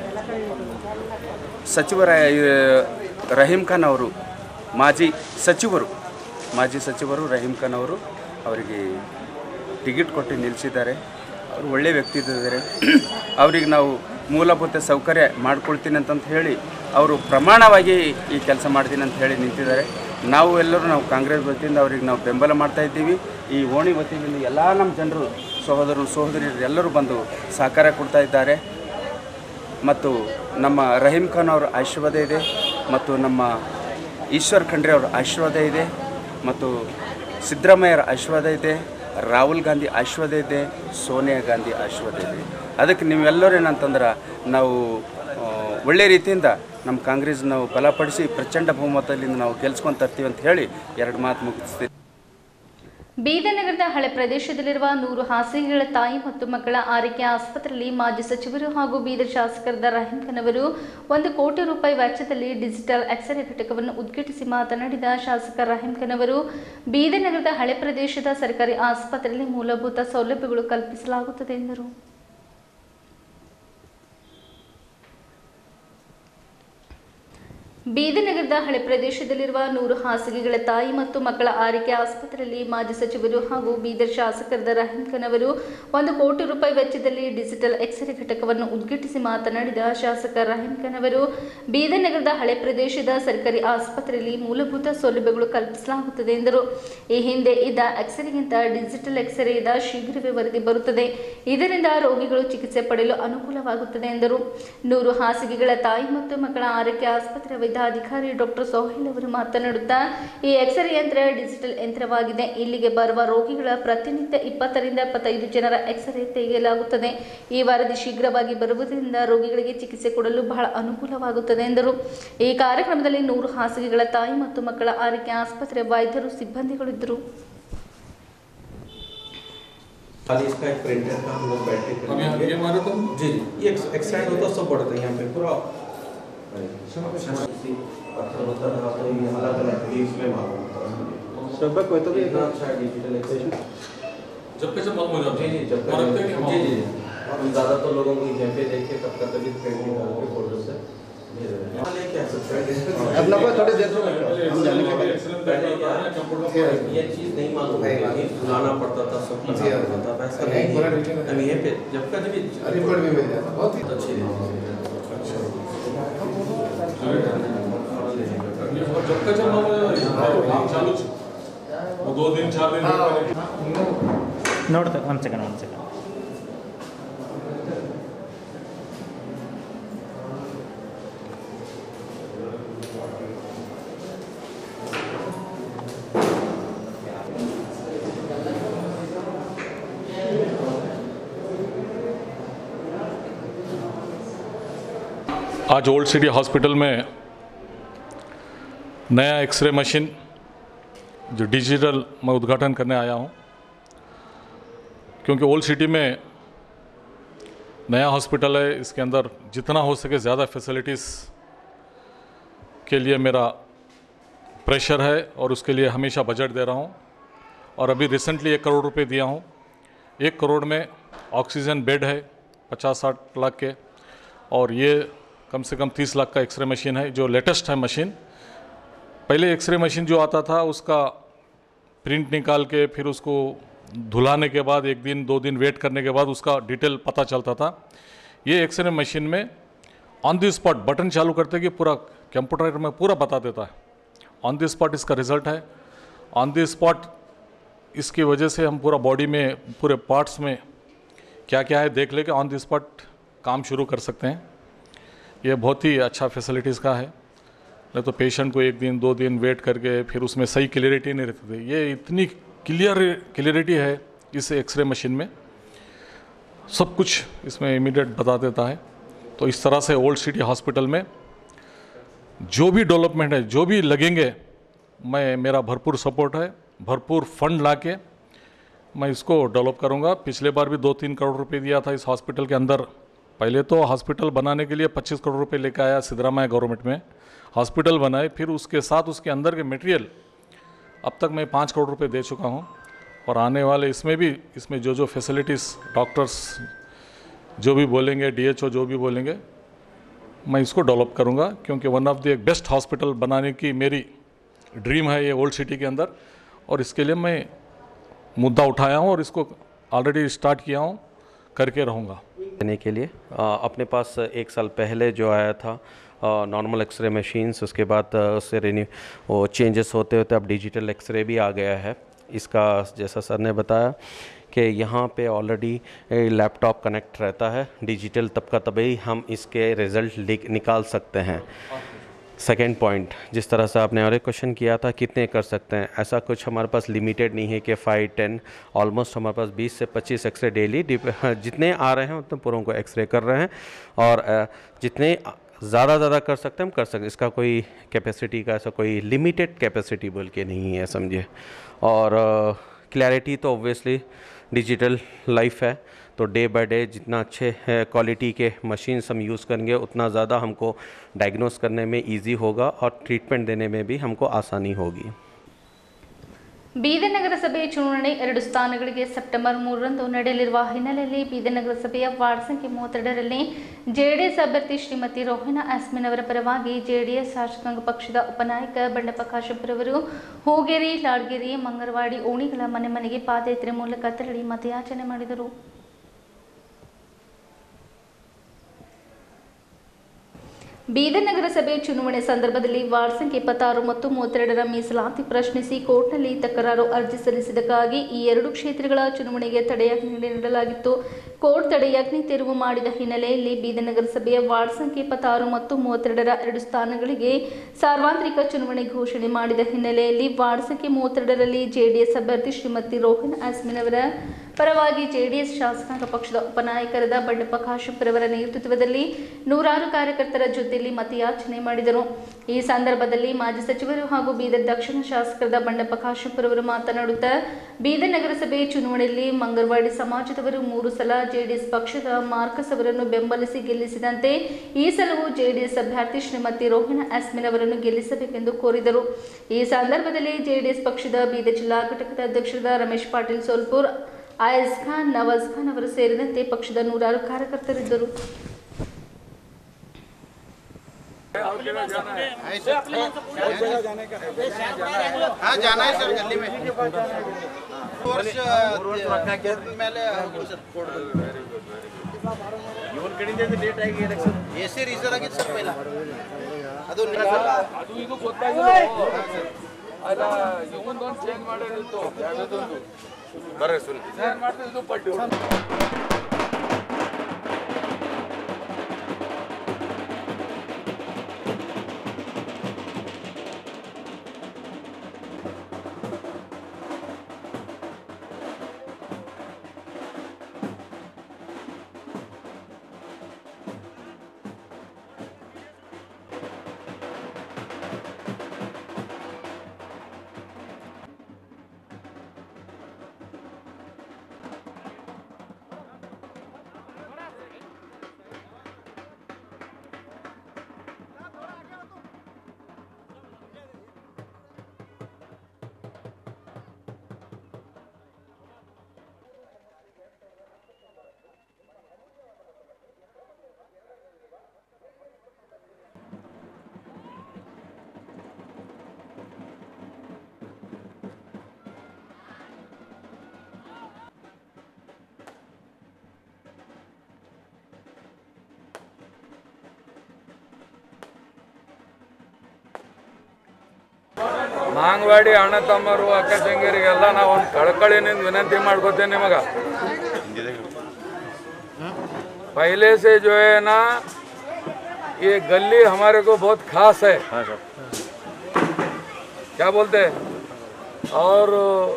ಸಚಿವರ ಇ- ರಹೀಂ ಖಾನ್ ಅವರು ಮಾಜಿ ಸಚಿವರು ಮಾಜಿ ಸಚಿವರು ರಹೀಂ ಖಾನ್ ಅವರು ಅವರಿಗೆ ಟಿಕೆಟ್ ಕೊಟ್ಟು ನಿಲ್ಲಿಸಿದ್ದಾರೆ ಅವರು ಒಳ್ಳೆಯ ವ್ಯಕ್ತಿ ಇದ್ದಾರೆ ಅವ್ರಿಗೆ ನಾವು ಮೂಲಭೂತ ಸೌಕರ್ಯ ಮಾಡ್ಕೊಳ್ತೀನಿ ಅಂತಂತ ಹೇಳಿ ಅವರು ಪ್ರಮಾಣವಾಗಿ ಈ ಕೆಲಸ ಮಾಡ್ತೀನಿ ಅಂತ ಹೇಳಿ ನಿಂತಿದ್ದಾರೆ ನಾವು ಎಲ್ಲರೂ ನಾವು ಕಾಂಗ್ರೆಸ್ ವತಿಯಿಂದ ಅವ್ರಿಗೆ ನಾವು ಬೆಂಬಲ ಮಾಡ್ತಾ ಇದ್ದೀವಿ ಈ ಓಣಿ ವತಿಯಿಂದ ಎಲ್ಲ ನಮ್ಮ ಜನರು ಸಹೋದರರು ಸಹೋದರಿಯರು ಎಲ್ಲರೂ ಬಂದು ಸಹಕಾರ ಕೊಡ್ತಾ ಇದ್ದಾರೆ ಮತ್ತು ನಮ್ಮ ರಹೀಂ ಖಾನ್ ಅವರ ಆಶೀರ್ವಾದ ಇದೆ ಮತ್ತು ನಮ್ಮ ಈಶ್ವರ್ ಖಂಡ್ರೆ ಅವರ ಆಶೀರ್ವಾದ ಇದೆ ಮತ್ತು ಸಿದ್ದರಾಮಯ್ಯರ ಆಶೀರ್ವಾದ ಇದೆ ರಾಹುಲ್ ಗಾಂಧಿ ಆಶೀರ್ವಾದ ಇದೆ ಸೋನಿಯಾ ಗಾಂಧಿ ಆಶೀರ್ವಾದ ಇದೆ ಅದಕ್ಕೆ ನೀವೆಲ್ಲರೂ ಏನಂತಂದ್ರೆ ನಾವು ಆ, ಒಳ್ಳೆ ರೀತಿಯಿಂದ ನಮ್ಮ ಕಾಂಗ್ರೆಸ್ ನಾವು ಬಲಪಡಿಸಿ ಪ್ರಚಂಡ ಬಹುಮತದಿಂದ ನಾವು ಗೆಲ್ಸ್ಕೊಂಡು ತರ್ತೀವಿ ಅಂತ ಹೇಳಿ ಎರಡು ಮಾತು ಮುಗಿಸ್ತೀನಿ ಬೀದರ್ ನಗರದ ಹಳೆ ಪ್ರದೇಶದಲ್ಲಿರುವ ನೂರು ಹಾಸಿಗೆಗಳ ತಾಯಿ ಮತ್ತು ಮಕ್ಕಳ ಆರೈಕೆ ಆಸ್ಪತ್ರೆಯಲ್ಲಿ ಮಾಜಿ ಸಚಿವರು ಹಾಗೂ ಬೀದರ್ ಶಾಸಕರಾದ ರಹೀಂ ಖಾನ್ ಅವರು ಒಂದು ಕೋಟಿ ರೂಪಾಯಿ ವೆಚ್ಚದಲ್ಲಿ ಡಿಜಿಟಲ್ ಎಕ್ಸ್ರೇ ಘಟಕವನ್ನು ಉದ್ಘಾಟಿಸಿ ಮಾತನಾಡಿದ ಶಾಸಕ ರಹೀಂ ಖಾನ್ ಅವರು ಬೀದರ್ ನಗರದ ಹಳೆ ಪ್ರದೇಶದ ಸರ್ಕಾರಿ ಆಸ್ಪತ್ರೆಯಲ್ಲಿ ಮೂಲಭೂತ ಸೌಲಭ್ಯಗಳು ಕಲ್ಪಿಸಲಾಗುತ್ತದೆ ಎಂದರು ಬೀದರ್ ನಗರದ ಹಳೆ ಪ್ರದೇಶದಲ್ಲಿರುವ ನೂರು ಹಾಸಿಗೆಗಳ ತಾಯಿ ಮತ್ತು ಮಕ್ಕಳ ಆರೈಕೆ ಆಸ್ಪತ್ರೆಯಲ್ಲಿ ಮಾಜಿ ಸಚಿವರು ಹಾಗೂ ಬೀದರ್ ಶಾಸಕರಾದ ರಹೀಂ ಖಾನ್ ಅವರು ಒಂದು ಕೋಟಿ ರೂಪಾಯಿ ವೆಚ್ಚದಲ್ಲಿ ಡಿಜಿಟಲ್ ಎಕ್ಸ್ರೇ ಘಟಕವನ್ನು ಉದ್ಘಾಟಿಸಿ ಮಾತನಾಡಿದ ಶಾಸಕ ರಹೀಂ ಖಾನ್ ಅವರು ಬೀದರ್ ನಗರದ ಹಳೆ ಪ್ರದೇಶದ ಸರ್ಕಾರಿ ಆಸ್ಪತ್ರೆಯಲ್ಲಿ ಮೂಲಭೂತ ಸೌಲಭ್ಯಗಳು ಕಲ್ಪಿಸಲಾಗುತ್ತದೆ ಎಂದರು ಈ ಹಿಂದೆ ಇದ್ದ ಎಕ್ಸ್ರೇಗಿಂತ ಡಿಜಿಟಲ್ ಎಕ್ಸ್ರೇದ ಶೀಘ್ರವೇ ವರದಿ ಬರುತ್ತದೆ ಇದರಿಂದ ರೋಗಿಗಳು ಚಿಕಿತ್ಸೆ ಪಡೆಯಲು ಅನುಕೂಲವಾಗುತ್ತದೆ ಎಂದರು ನೂರು ಹಾಸಿಗೆಗಳ ತಾಯಿ ಮತ್ತು ಮಕ್ಕಳ ಆರೈಕೆ ಆಸ್ಪತ್ರೆ ವೈದ್ಯಾಧಿಕಾರಿ ಡಾಕ್ಟರ್ ಸೋಹಿಲ್ ಅವರು ಮಾತನಾಡುತ್ತಾ ಈ ಎಕ್ಸ್ರೇ ಯಂತ್ರ ಡಿಜಿಟಲ್ ಯಂತ್ರವಾಗಿದೆ ಇಲ್ಲಿಗೆ ಬರುವ ರೋಗಿಗಳ ಪ್ರತಿನಿತ್ಯ ಇಪ್ಪತ್ತರಿಂದ ಇಪ್ಪತ್ತೈದು ಜನರ ಎಕ್ಸ್ರೇ ತೆಗೆಯಲಾಗುತ್ತದೆ ಈ ವರದಿ ಶೀಘ್ರವಾಗಿ ಬರುವುದರಿಂದ ರೋಗಿಗಳಿಗೆ ಚಿಕಿತ್ಸೆ ಕೊಡಲು ಬಹಳ ಅನುಕೂಲವಾಗುತ್ತದೆ ಎಂದರು ಈ ಕಾರ್ಯಕ್ರಮದಲ್ಲಿ ನೂರು ಹಾಸಿಗೆಗಳ ತಾಯಿ ಮತ್ತು ಮಕ್ಕಳ ಆರೈಕೆ ಆಸ್ಪತ್ರೆ ವೈದ್ಯರು ಸಿಬ್ಬಂದಿಗಳಿದ್ದರು खाली इसका एक प्रिंटर का हम लोग बैटरी अब यहाँ ये मारो तो? जी जी ये एक्सटेंड होता है सब बढ़ता है यहाँ पे पूरा पत्थर वत्थर रहा तो ये अलग अलग लीव्स में मालूम होता है शब्बा कोई तो भी इतना अच्छा है डिजिटल एक्सप्रेशन जब कैसे मालूम हो जाता जी है जी जब और अब तक नहीं जी जी मालूम। जी हम ज़्यादातर लोगों को यहाँ पे देखे तब का तभी प्रिंट निकाल के फोल्डर से भेज रहे हैं। हाँ, लेके आ सकते हैं अब नब्बे थोड़ी देर से हम जाने के बाद पहले क्या है, ये चीज़ नहीं मालूम है बुलाना पड़ता था सब जी, हाँ। पड़ता था वैसा नहीं, पूरा नहीं detail है। अब यहीं पे जब का जब ये- रिपोर्ट भी मिल जाता बहुत ही अच्छी और जब का जब मालूम चालू छ। वो दो दिन चार दिन ನೋಡ್ತೇವೆ ಒಂದು ಸೆಕೆಂಡ್ ಒಂದು ಸೆಕೆಂಡ್ आज ओल्ड सिटी हॉस्पिटल में नया एक्सरे मशीन जो डिजिटल मैं उद्घाटन करने आया हूँ क्योंकि ओल्ड सिटी में नया हॉस्पिटल है इसके अंदर जितना हो सके ज़्यादा फैसिलिटीज़ के लिए मेरा प्रेशर है और उसके लिए हमेशा बजट दे रहा हूँ और अभी रिसेंटली एक करोड़ रुपए दिया हूँ एक करोड़ में ऑक्सीजन बेड है पचास साठ लाख के और ये कम से कम तीस लाख का एक्सरे मशीन है जो लेटेस्ट है मशीन पहले एक्सरे मशीन जो आता था उसका प्रिंट निकाल के फिर उसको धुलाने के बाद एक दिन दो दिन वेट करने के बाद उसका डिटेल पता चलता था ये एक्सरे मशीन में ऑन द स्पॉट बटन चालू करते कि पूरा कंप्यूटर में पूरा बता देता है ऑन द स्पॉट इसका रिजल्ट है ऑन द स्पॉट इसकी वजह से हम पूरा बॉडी में पूरे पार्ट्स में क्या क्या है देख लेके ऑन द स्पॉट काम शुरू कर सकते हैं ये बहुत ही अच्छा फैसिलिटीज़ का है नहीं तो पेशेंट को एक दिन दो दिन वेट करके फिर उसमें सही क्लियरिटी नहीं रहती थी ये इतनी क्लियर क्लियरिटी है इस एक्सरे मशीन में सब कुछ इसमें इमीडिएट बता देता है तो इस तरह से ओल्ड सिटी हॉस्पिटल में जो भी डेवलपमेंट है जो भी लगेंगे मैं मेरा भरपूर सपोर्ट है भरपूर फंड ला के मैं इसको डेवलप करूंगा पिछले बार भी दो तीन करोड़ रुपए दिया था इस हॉस्पिटल के अंदर पहले तो हॉस्पिटल बनाने के लिए 25 करोड़ रुपए लेकर आया सिद्धरामैया गवर्नमेंट में हॉस्पिटल बनाए फिर उसके साथ उसके अंदर के मटेरियल अब तक मैं पाँच करोड़ रुपए दे चुका हूँ और आने वाले इसमें भी इसमें जो जो फैसिलिटीज़ डॉक्टर्स जो भी बोलेंगे डीएचओ जो भी बोलेंगे मैं इसको डेवलप करूँगा क्योंकि वन ऑफ द एक बेस्ट हॉस्पिटल बनाने की मेरी ड्रीम है ये ओल्ड सिटी के अंदर और इसके लिए मैं मुद्दा उठाया हूँ और इसको ऑलरेडी स्टार्ट किया हूँ करके रहूँगा देने के लिए अ, अपने पास एक साल पहले जो आया था नॉर्मल एक्सरे मशीन्स उसके बाद अ, उससे रिन्यू वो चेंजेस होते होते अब डिजिटल एक्सरे भी आ गया है इसका जैसा सर ने बताया कि यहाँ पे ऑलरेडी लैपटॉप कनेक्ट रहता है डिजिटल तब का तभी हम इसके रिज़ल्ट निकाल सकते हैं सेकेंड पॉइंट जिस तरह से आपने और एक क्वेश्चन किया था कितने कर सकते हैं ऐसा कुछ हमारे पास लिमिटेड नहीं है कि फाइव टेन ऑलमोस्ट हमारे पास 20 से 25 एक्सरे डेली जितने आ रहे हैं उतने पूरों को एक्सरे कर रहे हैं और अ, जितने ज़्यादा ज़्यादा कर सकते हैं हम कर सकते हैं इसका कोई कैपेसिटी का ऐसा कोई लिमिटेड कैपेसिटी बोल के नहीं है समझिए और क्लैरिटी तो ऑब्वियसली डिजिटल लाइफ है तो डे बाय डे जितना अच्छे क्वालिटी के मशीन्स हम यूज़ करेंगे उतना ज़्यादा हमको डायग्नोस करने में इजी होगा और ट्रीटमेंट देने में भी हमको आसानी होगी ಬೀದರ್ ನಗರಸಭೆ ಚುನಾವಣೆ ಎರಡು ಸ್ಥಾನಗಳಿಗೆ ಸೆಪ್ಟೆಂಬರ್ ಮೂರರಂದು ನಡೆಯಲಿರುವ ಹಿನ್ನೆಲೆಯಲ್ಲಿ ಬೀದರ್ ನಗರಸಭೆಯ ವಾರ್ಡ್ ಸಂಖ್ಯೆ ಮೂವತ್ತೆರಡರಲ್ಲಿ ಜೆಡಿಎಸ್ ಅಭ್ಯರ್ಥಿ ಶ್ರೀಮತಿ ರೋಹಿಣಾ ಆಸ್ಮಿನ್ ಅವರ ಪರವಾಗಿ ಜೆಡಿಎಸ್ ಶಾಸಕಾಂಗ ಪಕ್ಷದ ಉಪನಾಯಕ ಬಂಡಪ್ಪ ಕಾಶಪ್ಪರವರು ಹೂಗೇರಿ ಲಾಡ್ಗೇರಿ ಮಂಗರವಾಡಿ ಓಣಿಗಳ ಮನೆ ಮನೆಗೆ ಪಾದಯಾತ್ರೆ ಮೂಲಕ ತೆರಳಿ ಮತಯಾಚನೆ ಮಾಡಿದರು ಬೀದರ್ ನಗರಸಭೆ ಚುನಾವಣೆ ಸಂದರ್ಭದಲ್ಲಿ ವಾರ್ಡ್ ಸಂಖ್ಯೆ ಇಪ್ಪತ್ತಾರು ಮತ್ತು ಮೂವತ್ತೆರಡರ ಮೀಸಲಾತಿ ಪ್ರಶ್ನಿಸಿ ಕೋರ್ಟ್ನಲ್ಲಿ ತಕರಾರು ಅರ್ಜಿ ಸಲ್ಲಿಸಿದ್ದಕ್ಕಾಗಿ ಈ ಎರಡು ಕ್ಷೇತ್ರಗಳ ಚುನಾವಣೆಗೆ ತಡೆಯಾಜ್ಞೆ ನೀಡಲಾಗಿತ್ತು ಕೋರ್ಟ್ ತಡೆಯಾಜ್ಞೆ ತೆರವು ಮಾಡಿದ ಹಿನ್ನೆಲೆಯಲ್ಲಿ ಬೀದರ್ ನಗರಸಭೆಯ ವಾರ್ಡ್ ಸಂಖ್ಯೆ ಇಪ್ಪತ್ತಾರು ಮತ್ತು ಮೂವತ್ತೆರಡರ ಎರಡು ಸ್ಥಾನಗಳಿಗೆ ಸಾರ್ವತ್ರಿಕ ಚುನಾವಣೆ ಘೋಷಣೆ ಮಾಡಿದ ಹಿನ್ನೆಲೆಯಲ್ಲಿ ವಾರ್ಡ್ ಸಂಖ್ಯೆ ಮೂವತ್ತೆರಡರಲ್ಲಿ ಜೆಡಿಎಸ್ ಅಭ್ಯರ್ಥಿ ಶ್ರೀಮತಿ ರೋಹನ್ ಆಸ್ಮಿನ್ ಅವರ ಪರವಾಗಿ ಜೆಡಿಎಸ್ ಶಾಸಕಾಂಗ ಪಕ್ಷದ ಉಪನಾಯಕರಾದ ಬಂಡಪ್ಪ ಕಾಶಪ್ಪರವರ ನೇತೃತ್ವದಲ್ಲಿ ನೂರಾರು ಕಾರ್ಯಕರ್ತರ ಜೊತೆಯಲ್ಲಿ ಮತಯಾಚನೆ ಮಾಡಿದರು ಈ ಸಂದರ್ಭದಲ್ಲಿ ಮಾಜಿ ಸಚಿವರು ಹಾಗೂ ಬೀದರ್ ದಕ್ಷಿಣ ಶಾಸಕರಾದ ಬಂಡಪ್ಪ ಕಾಶಪ್ಪರವರು ಮಾತನಾಡುತ್ತಾ ಬೀದರ್ ನಗರಸಭೆ ಚುನಾವಣೆಯಲ್ಲಿ ಮಂಗರವಾಡಿ ಸಮಾಜದವರು ಮೂರು ಸಲ ಜೆಡಿಎಸ್ ಪಕ್ಷದ ಮಾರ್ಕಸ್ ಅವರನ್ನು ಬೆಂಬಲಿಸಿ ಗೆಲ್ಲಿಸಿದಂತೆ ಈ ಸಲವೂ ಜೆಡಿಎಸ್ ಅಭ್ಯರ್ಥಿ ಶ್ರೀಮತಿ ರೋಹಿಣಾ ಆಸ್ಮಿನ್ ಅವರನ್ನು ಗೆಲ್ಲಿಸಬೇಕೆಂದು ಕೋರಿದರು ಈ ಸಂದರ್ಭದಲ್ಲಿ ಜೆಡಿಎಸ್ ಪಕ್ಷದ ಬೀದರ್ ಜಿಲ್ಲಾ ಘಟಕದ ಅಧ್ಯಕ್ಷರಾದ ರಮೇಶ್ ಪಾಟೀಲ್ ಸೋಲ್ಪುರ್ ಆಯಸ್ ಖಾನ್ ನವಾಜ್ ಖಾನ್ ಅವರು ಸೇರಿದಂತೆ ಪಕ್ಷದ ನೂರಾರು ಕಾರ್ಯಕರ್ತರಿದ್ದರು हाँ जाना है सर जल्दी में ವರ್ಷ ಗೆದ್ದ ಮೇಲೆ ಸರ್ ಇವನ್ ಕಡೆಯಿಂದ ಲೇಟ್ ಆಗಿ ಎಲೆಕ್ಷನ್ ಎ ಸಿ ರಿಸರ್ವ್ ಆಗಿತ್ತು ಸರ್ ಪೈಲ ಅದು ಅದು ಇದು ಗೊತ್ತಾಗಿಲ್ಲ ಅಲ್ಲ ಇವೊಂದೊಂದು ಚೇಂಜ್ ಮಾಡೋದಿತ್ತು ಯಾವುದೊಂದು ಬರ್ರಿ ಸುನಿ ಚೇಂಜ್ ಮಾಡಿದ್ರೆ ಇದು ಪಟ್ಟು ಮಾಂಗವಾಡಿ ಅಣ್ಣ ತಮ್ಮರು ಅಕ್ಕ ತಂಗಿಯರಿಗೆಲ್ಲ ನಾವು ಒಂದು ಕಳಕಳಿನಿಂದ ವಿನಂತಿ ಮಾಡ್ಕೋತೇನೆ ನಿಮಗೆ पहले से जो है ना ये गली हमारे को बहुत खास है क्या बोलते हैं और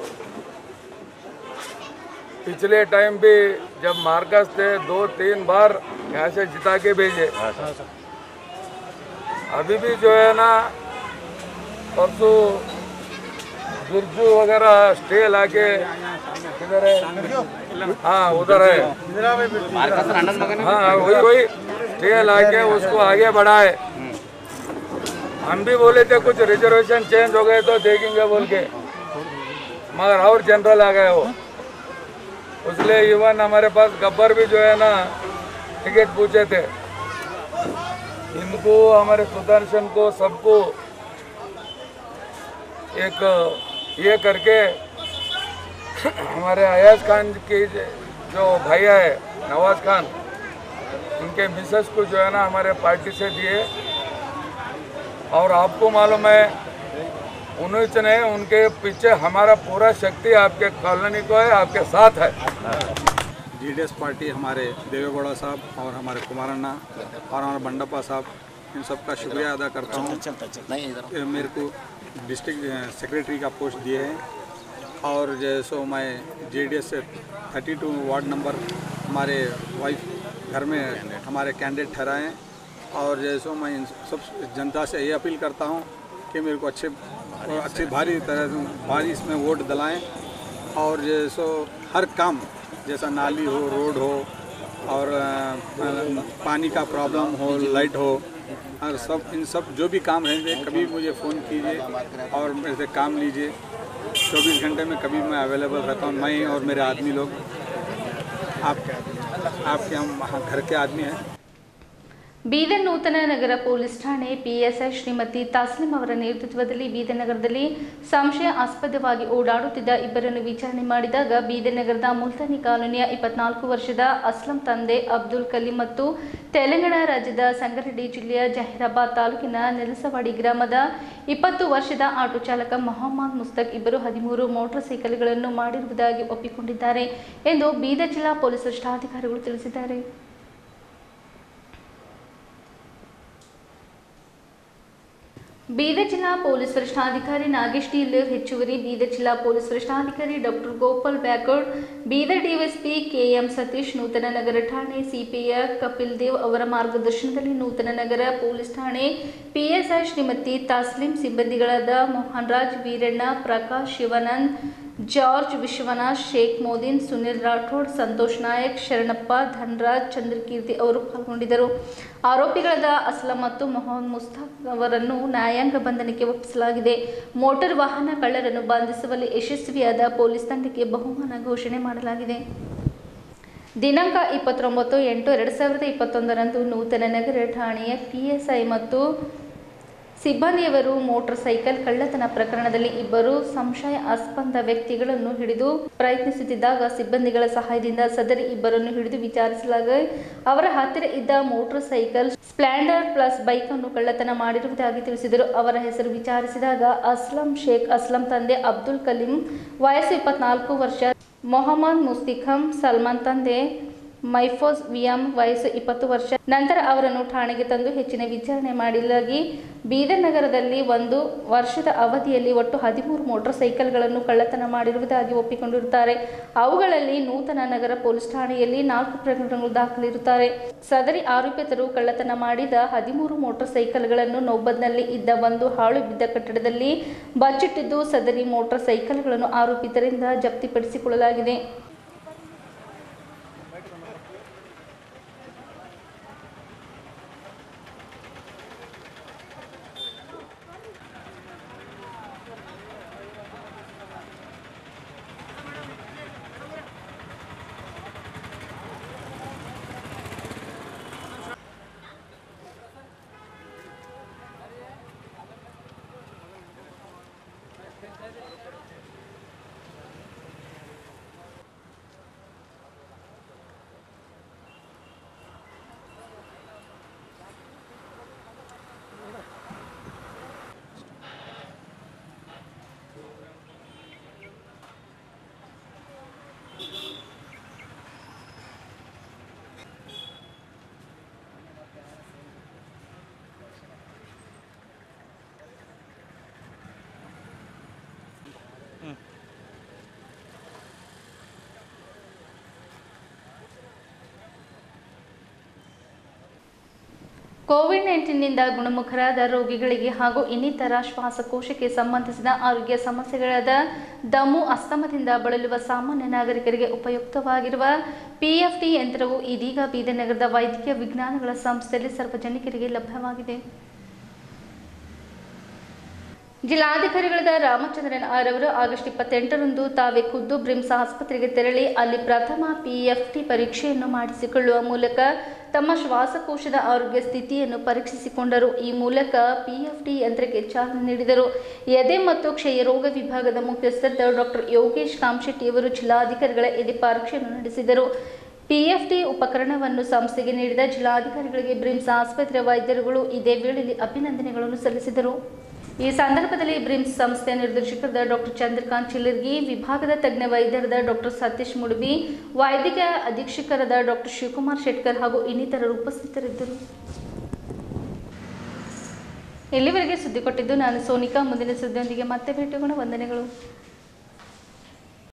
पिछले टाइम भी जब मार्कस थे दो तीन बार यहाँ से जिता के भेजे अभी भी जो है ना परसों बिरजू वगैरह स्टे लाके किधर है हाँ उधर है हाँ वही वही स्टे लाके उसको आगे बढ़ाए हम भी बोले थे कुछ रिजर्वेशन चेंज हो गए तो देखेंगे बोल के मगर और जनरल आ गए वो इसलिए इवन हमारे पास गब्बर भी जो है ना टिकट पूछे थे इनको हमारे सुदर्शन को सबको एक ये करके हमारे अयाज खान की जो भैया है नवाज खान उनके मिसेस को जो है ना हमारे पार्टी से दिए और आपको मालूम है उन्नीस ने उनके पीछे हमारा पूरा शक्ति आपके कॉलोनी को है आपके साथ है जीडीएस पार्टी हमारे देवेगौड़ा साहब और हमारे कुमारन्ना और हमारे बंडप्पा साहब इन सबका शुक्रिया अदा करता हूँ ये मेरे को डिस्ट्रिक्ट सेक्रेटरी का पोस्ट दिए हैं और जैसो मैं जेडीएस से 32 वार्ड नंबर हमारे वाइफ घर में हमारे कैंडिडेट ठहराए हैं और जैसो मैं इन सब जनता से ये अपील करता हूँ कि मेरे को अच्छे अच्छी भारी तरह से भारी इसमें वोट दिलाएं और जैसो हर काम जैसा नाली हो रोड हो और अ, पानी का प्रॉब्लम हो लाइट हो और सब इन सब जो भी काम रहेंगे कभी भी मुझे फ़ोन कीजिए और मेरे से काम लीजिए चौबीस घंटे में कभी मैं अवेलेबल रहता हूँ मैं और मेरे आदमी लोग आप आपके हम वहाँ घर के आदमी हैं ಬೀದರ್ ನೂತನ ನಗರ ಪೊಲೀಸ್ ಠಾಣೆ ಪಿಎಸ್ಐ ಶ್ರೀಮತಿ ತಾಸ್ಲಿಂ ಅವರ ನೇತೃತ್ವದಲ್ಲಿ ಬೀದರ್ ನಗರದಲ್ಲಿ ಸಂಶಯಾಸ್ಪದವಾಗಿ ಓಡಾಡುತ್ತಿದ್ದ ಇಬ್ಬರನ್ನು ವಿಚಾರಣೆ ಮಾಡಿದಾಗ ಬೀದರ್ ನಗರದ ಮುಲ್ತಾನಿ ಕಾಲೋನಿಯ ಇಪ್ಪತ್ನಾಲ್ಕು ವರ್ಷದ ಅಸ್ಲಂ ತಂದೆ ಅಬ್ದುಲ್ ಕಲೀಂ ಮತ್ತು ತೆಲಂಗಾಣ ರಾಜ್ಯದ ಸಂಗಾರೆಡ್ಡಿ ಜಿಲ್ಲೆಯ ಜಹೀರಾಬಾದ್ ತಾಲೂಕಿನ ನೆಲಸವಾಡಿ ಗ್ರಾಮದ ಇಪ್ಪತ್ತು ವರ್ಷದ ಆಟೋ ಚಾಲಕ ಮೊಹಮ್ಮದ್ ಮುಸ್ತಕ್ ಇಬ್ಬರು ಹದಿಮೂರು ಮೋಟಾರ್ ಸೈಕಲ್ಗಳನ್ನು ಮಾಡಿರುವುದಾಗಿ ಒಪ್ಪಿಕೊಂಡಿದ್ದಾರೆ ಎಂದು ಬೀದರ್ ಜಿಲ್ಲಾ ಪೊಲೀಸ್ ವರಿಷ್ಠಾಧಿಕಾರಿಗಳು ತಿಳಿಸಿದ್ದಾರೆ ಬೀದರ್ ಜಿಲ್ಲಾ ಪೊಲೀಸ್ ವರಿಷ್ಠಾಧಿಕಾರಿ ನಾಗೇಶ್ ಡಿಲ್ಲರ್ ಹೆಚ್ಚುವರಿ ಬೀದರ್ ಜಿಲ್ಲಾ ಪೊಲೀಸ್ ವರಿಷ್ಠಾಧಿಕಾರಿ doctor Gopal Byakod Bidar DSP KM Satish ನೂತನ ನಗರ ಠಾಣೆ ಸಿಪಿಐ ಕಪಿಲ್ ದೇವ್ ಅವರ ಮಾರ್ಗದರ್ಶನದಲ್ಲಿ ನೂತನ ನಗರ ಪೊಲೀಸ್ ಠಾಣೆ ಪಿಎಸ್ಐ ಶ್ರೀಮತಿ ತಾಸ್ಲಿಂ ಸಿಬ್ಬಂದಿಗಳಾದ ಮೋಹನ್ ರಾಜ್ ವೀರಣ್ಣ ಪ್ರಕಾಶ್ ಶಿವಾನಂದ್ ಜಾರ್ಜ್ ವಿಶ್ವನಾಥ್ ಶೇಖ್ ಮೋದಿನ್ ಸುನಿಲ್ ರಾಠೋಡ್ ಸಂತೋಷ್ ನಾಯಕ್ ಶರಣಪ್ಪ ಧನ್ರಾಜ್ ಚಂದ್ರಕೀರ್ತಿ ಅವರು ಪಾಲ್ಗೊಂಡಿದ್ದರು ಆರೋಪಿಗಳಾದ ಅಸ್ಲಂ ಮತ್ತು ಮೊಹಮ್ಮದ್ ಮುಸ್ತಾಕ್ ಅವರನ್ನು ನ್ಯಾಯಾಂಗ ಬಂಧನಕ್ಕೆ ಒಪ್ಪಿಸಲಾಗಿದೆ ಮೋಟಾರ್ ವಾಹನ ಕಳ್ಳರನ್ನು ಬಂಧಿಸುವಲ್ಲಿ ಯಶಸ್ವಿಯಾದ ಪೊಲೀಸ್ ತಂಡಕ್ಕೆ ಬಹುಮಾನ ಘೋಷಣೆ ಮಾಡಲಾಗಿದೆ ದಿನಾಂಕ ಇಪ್ಪತ್ತೊಂಬತ್ತು ಎಂಟು ಎರಡು ಸಾವಿರದ ಇಪ್ಪತ್ತೊಂದರಂದು ನೂತನ ನಗರ ಠಾಣೆಯ ಪಿಎಸ್ಐ ಮತ್ತು ಸಿಬ್ಬಂದಿಯವರು ಮೋಟಾರ್ ಸೈಕಲ್ ಕಳ್ಳತನ ಪ್ರಕರಣದಲ್ಲಿ ಇಬ್ಬರು ಸಂಶಯಾಸ್ಪದ ವ್ಯಕ್ತಿಗಳನ್ನು ಹಿಡಿದು ಪ್ರಯತ್ನಿಸುತ್ತಿದ್ದಾಗ ಸಿಬ್ಬಂದಿಗಳ ಸಹಾಯದಿಂದ ಸದರಿ ಇಬ್ಬರನ್ನು ಹಿಡಿದು ವಿಚಾರಿಸಲಾಗ ಅವರ ಹತ್ತಿರ ಇದ್ದ motorcycle Splendor plus bike ಅನ್ನು ಕಳ್ಳತನ ಮಾಡಿರುವುದಾಗಿ ತಿಳಿಸಿದರು ಅವರ ಹೆಸರು ವಿಚಾರಿಸಿದಾಗ ಅಸ್ಲಂ ಶೇಖ್ ಅಸ್ಲಂ ತಂದೆ ಅಬ್ದುಲ್ ಕಲೀಂ ವಯಸ್ಸು ಇಪ್ಪತ್ನಾಲ್ಕು ವರ್ಷ ಮೊಹಮ್ಮದ್ ಮುಸ್ತಿಖಂ ಸಲ್ಮಾನ್ ತಂದೆ ಮೈಫೋಸ್ ವಿಯಂ ವಯಸ್ಸು ಇಪ್ಪತ್ತು ವರ್ಷ ನಂತರ ಅವರನ್ನು ಠಾಣೆಗೆ ತಂದು ಹೆಚ್ಚಿನ ವಿಚಾರಣೆ ಮಾಡಲಾಗಿ ಬೀದರ್ ನಗರದಲ್ಲಿ ಒಂದು ವರ್ಷದ ಅವಧಿಯಲ್ಲಿ ಒಟ್ಟು ಹದಿಮೂರು ಮೋಟಾರ್ ಸೈಕಲ್ಗಳನ್ನು ಕಳ್ಳತನ ಮಾಡಿರುವುದಾಗಿ ಒಪ್ಪಿಕೊಂಡಿರುತ್ತಾರೆ ಅವುಗಳಲ್ಲಿ ನೂತನ ನಗರ ಪೊಲೀಸ್ ಠಾಣೆಯಲ್ಲಿ ನಾಲ್ಕು ಪ್ರಕರಣಗಳು ದಾಖಲಿರುತ್ತಾರೆ ಸದರಿ ಆರೋಪಿತರು ಕಳ್ಳತನ ಮಾಡಿದ ಹದಿಮೂರು ಮೋಟಾರ್ ಸೈಕಲ್ಗಳನ್ನು ನೌಬದ್ನಲ್ಲಿ ಇದ್ದ ಒಂದು ಹಾಳು ಬಿದ್ದ ಕಟ್ಟಡದಲ್ಲಿ ಬಚ್ಚಿಟ್ಟಿದ್ದು ಸದರಿ ಮೋಟಾರ್ ಸೈಕಲ್ಗಳನ್ನು ಆರೋಪಿತರಿಂದ ಜಪ್ತಿಪಡಿಸಿಕೊಳ್ಳಲಾಗಿದೆ ಕೋವಿಡ್ ನೈನ್ಟೀನ್ನಿಂದ ಗುಣಮುಖರಾದ ರೋಗಿಗಳಿಗೆ ಹಾಗೂ ಇನ್ನಿತರ ಶ್ವಾಸಕೋಶಕ್ಕೆ ಸಂಬಂಧಿಸಿದ ಆರೋಗ್ಯ ಸಮಸ್ಯೆಗಳಾದ ದಮ್ಮು ಅಸ್ತಮದಿಂದ ಬಳಲುವ ಸಾಮಾನ್ಯ ನಾಗರಿಕರಿಗೆ ಉಪಯುಕ್ತವಾಗಿರುವ ಪಿಎಫ್ಟಿ ಯಂತ್ರವು ಇದೀಗ ಬೀದರ್ ನಗರದ ವೈದ್ಯಕೀಯ ವಿಜ್ಞಾನಗಳ ಸಂಸ್ಥೆಯಲ್ಲಿ ಸಾರ್ವಜನಿಕರಿಗೆ ಲಭ್ಯವಾಗಿದೆ ಜಿಲ್ಲಾಧಿಕಾರಿಗಳಾದ ರಾಮಚಂದ್ರನ್ ಆರ್ ಅವರು ಆಗಸ್ಟ್ ಇಪ್ಪತ್ತೆಂಟರಂದು ತಾವೇ ಖುದ್ದು ಬ್ರಿಮ್ಸ್ ಆಸ್ಪತ್ರೆಗೆ ತೆರಳಿ ಅಲ್ಲಿ ಪ್ರಥಮ ಪಿಎಫ್ಟಿ ಪರೀಕ್ಷೆಯನ್ನು ಮಾಡಿಸಿಕೊಳ್ಳುವ ಮೂಲಕ ತಮ್ಮ ಶ್ವಾಸಕೋಶದ ಆರೋಗ್ಯ ಸ್ಥಿತಿಯನ್ನು ಪರೀಕ್ಷಿಸಿಕೊಂಡರು ಈ ಮೂಲಕ ಪಿಎಫ್ಟಿ ಯಂತ್ರಕ್ಕೆ ಚಾಲನೆ ನೀಡಿದರು ಎದೆ ಮತ್ತು ಕ್ಷಯರೋಗ ವಿಭಾಗದ ಮುಖ್ಯಸ್ಥರಾದ ಡಾಕ್ಟರ್ ಯೋಗೇಶ್ ಕಾಮಶೆಟ್ಟಿಯವರು ಜಿಲ್ಲಾಧಿಕಾರಿಗಳ ಎದೆ ಪರೀಕ್ಷೆಯನ್ನು ನಡೆಸಿದರು ಪಿಎಫ್ಟಿ ಉಪಕರಣವನ್ನು ಸಂಸ್ಥೆಗೆ ನೀಡಿದ ಜಿಲ್ಲಾಧಿಕಾರಿಗಳಿಗೆ ಬ್ರಿಮ್ಸ್ ಆಸ್ಪತ್ರೆ ವೈದ್ಯರುಗಳು ಇದೇ ವೇಳೆಯಲ್ಲಿ ಅಭಿನಂದನೆಗಳನ್ನು ಸಲ್ಲಿಸಿದರು ಈ ಸಂದರ್ಭದಲ್ಲಿ ಬ್ರಿಮ್ಸ್ ಸಂಸ್ಥೆಯ ನಿರ್ದೇಶಕರಾದ ಡಾಕ್ಟರ್ ಚಂದ್ರಕಾಂತ್ ಚಿಲ್ಲರ್ಗಿ ವಿಭಾಗದ ತಜ್ಞ ವೈದ್ಯರಾದ ಡಾಕ್ಟರ್ ಸತೀಶ್ ಮುಡುಬಿ ವೈದ್ಯಕೀಯ ಅಧೀಕ್ಷಕರಾದ ಡಾಕ್ಟರ್ ಶಿವಕುಮಾರ್ ಶೆಟ್ಕರ್ ಹಾಗೂ ಇನ್ನಿತರರು ಉಪಸ್ಥಿತರಿದ್ದರು ಇಲ್ಲಿವರೆಗೆ ಸುದ್ದಿ ಕೊಟ್ಟಿದ್ದು ನಾನು ಸೋನಿಕಾ ಮುಂದಿನ ಸುದ್ದಿಯೊಂದಿಗೆ ಮತ್ತೆ ಭೇಟಿಗೋಣ ವಂದನೆಗಳು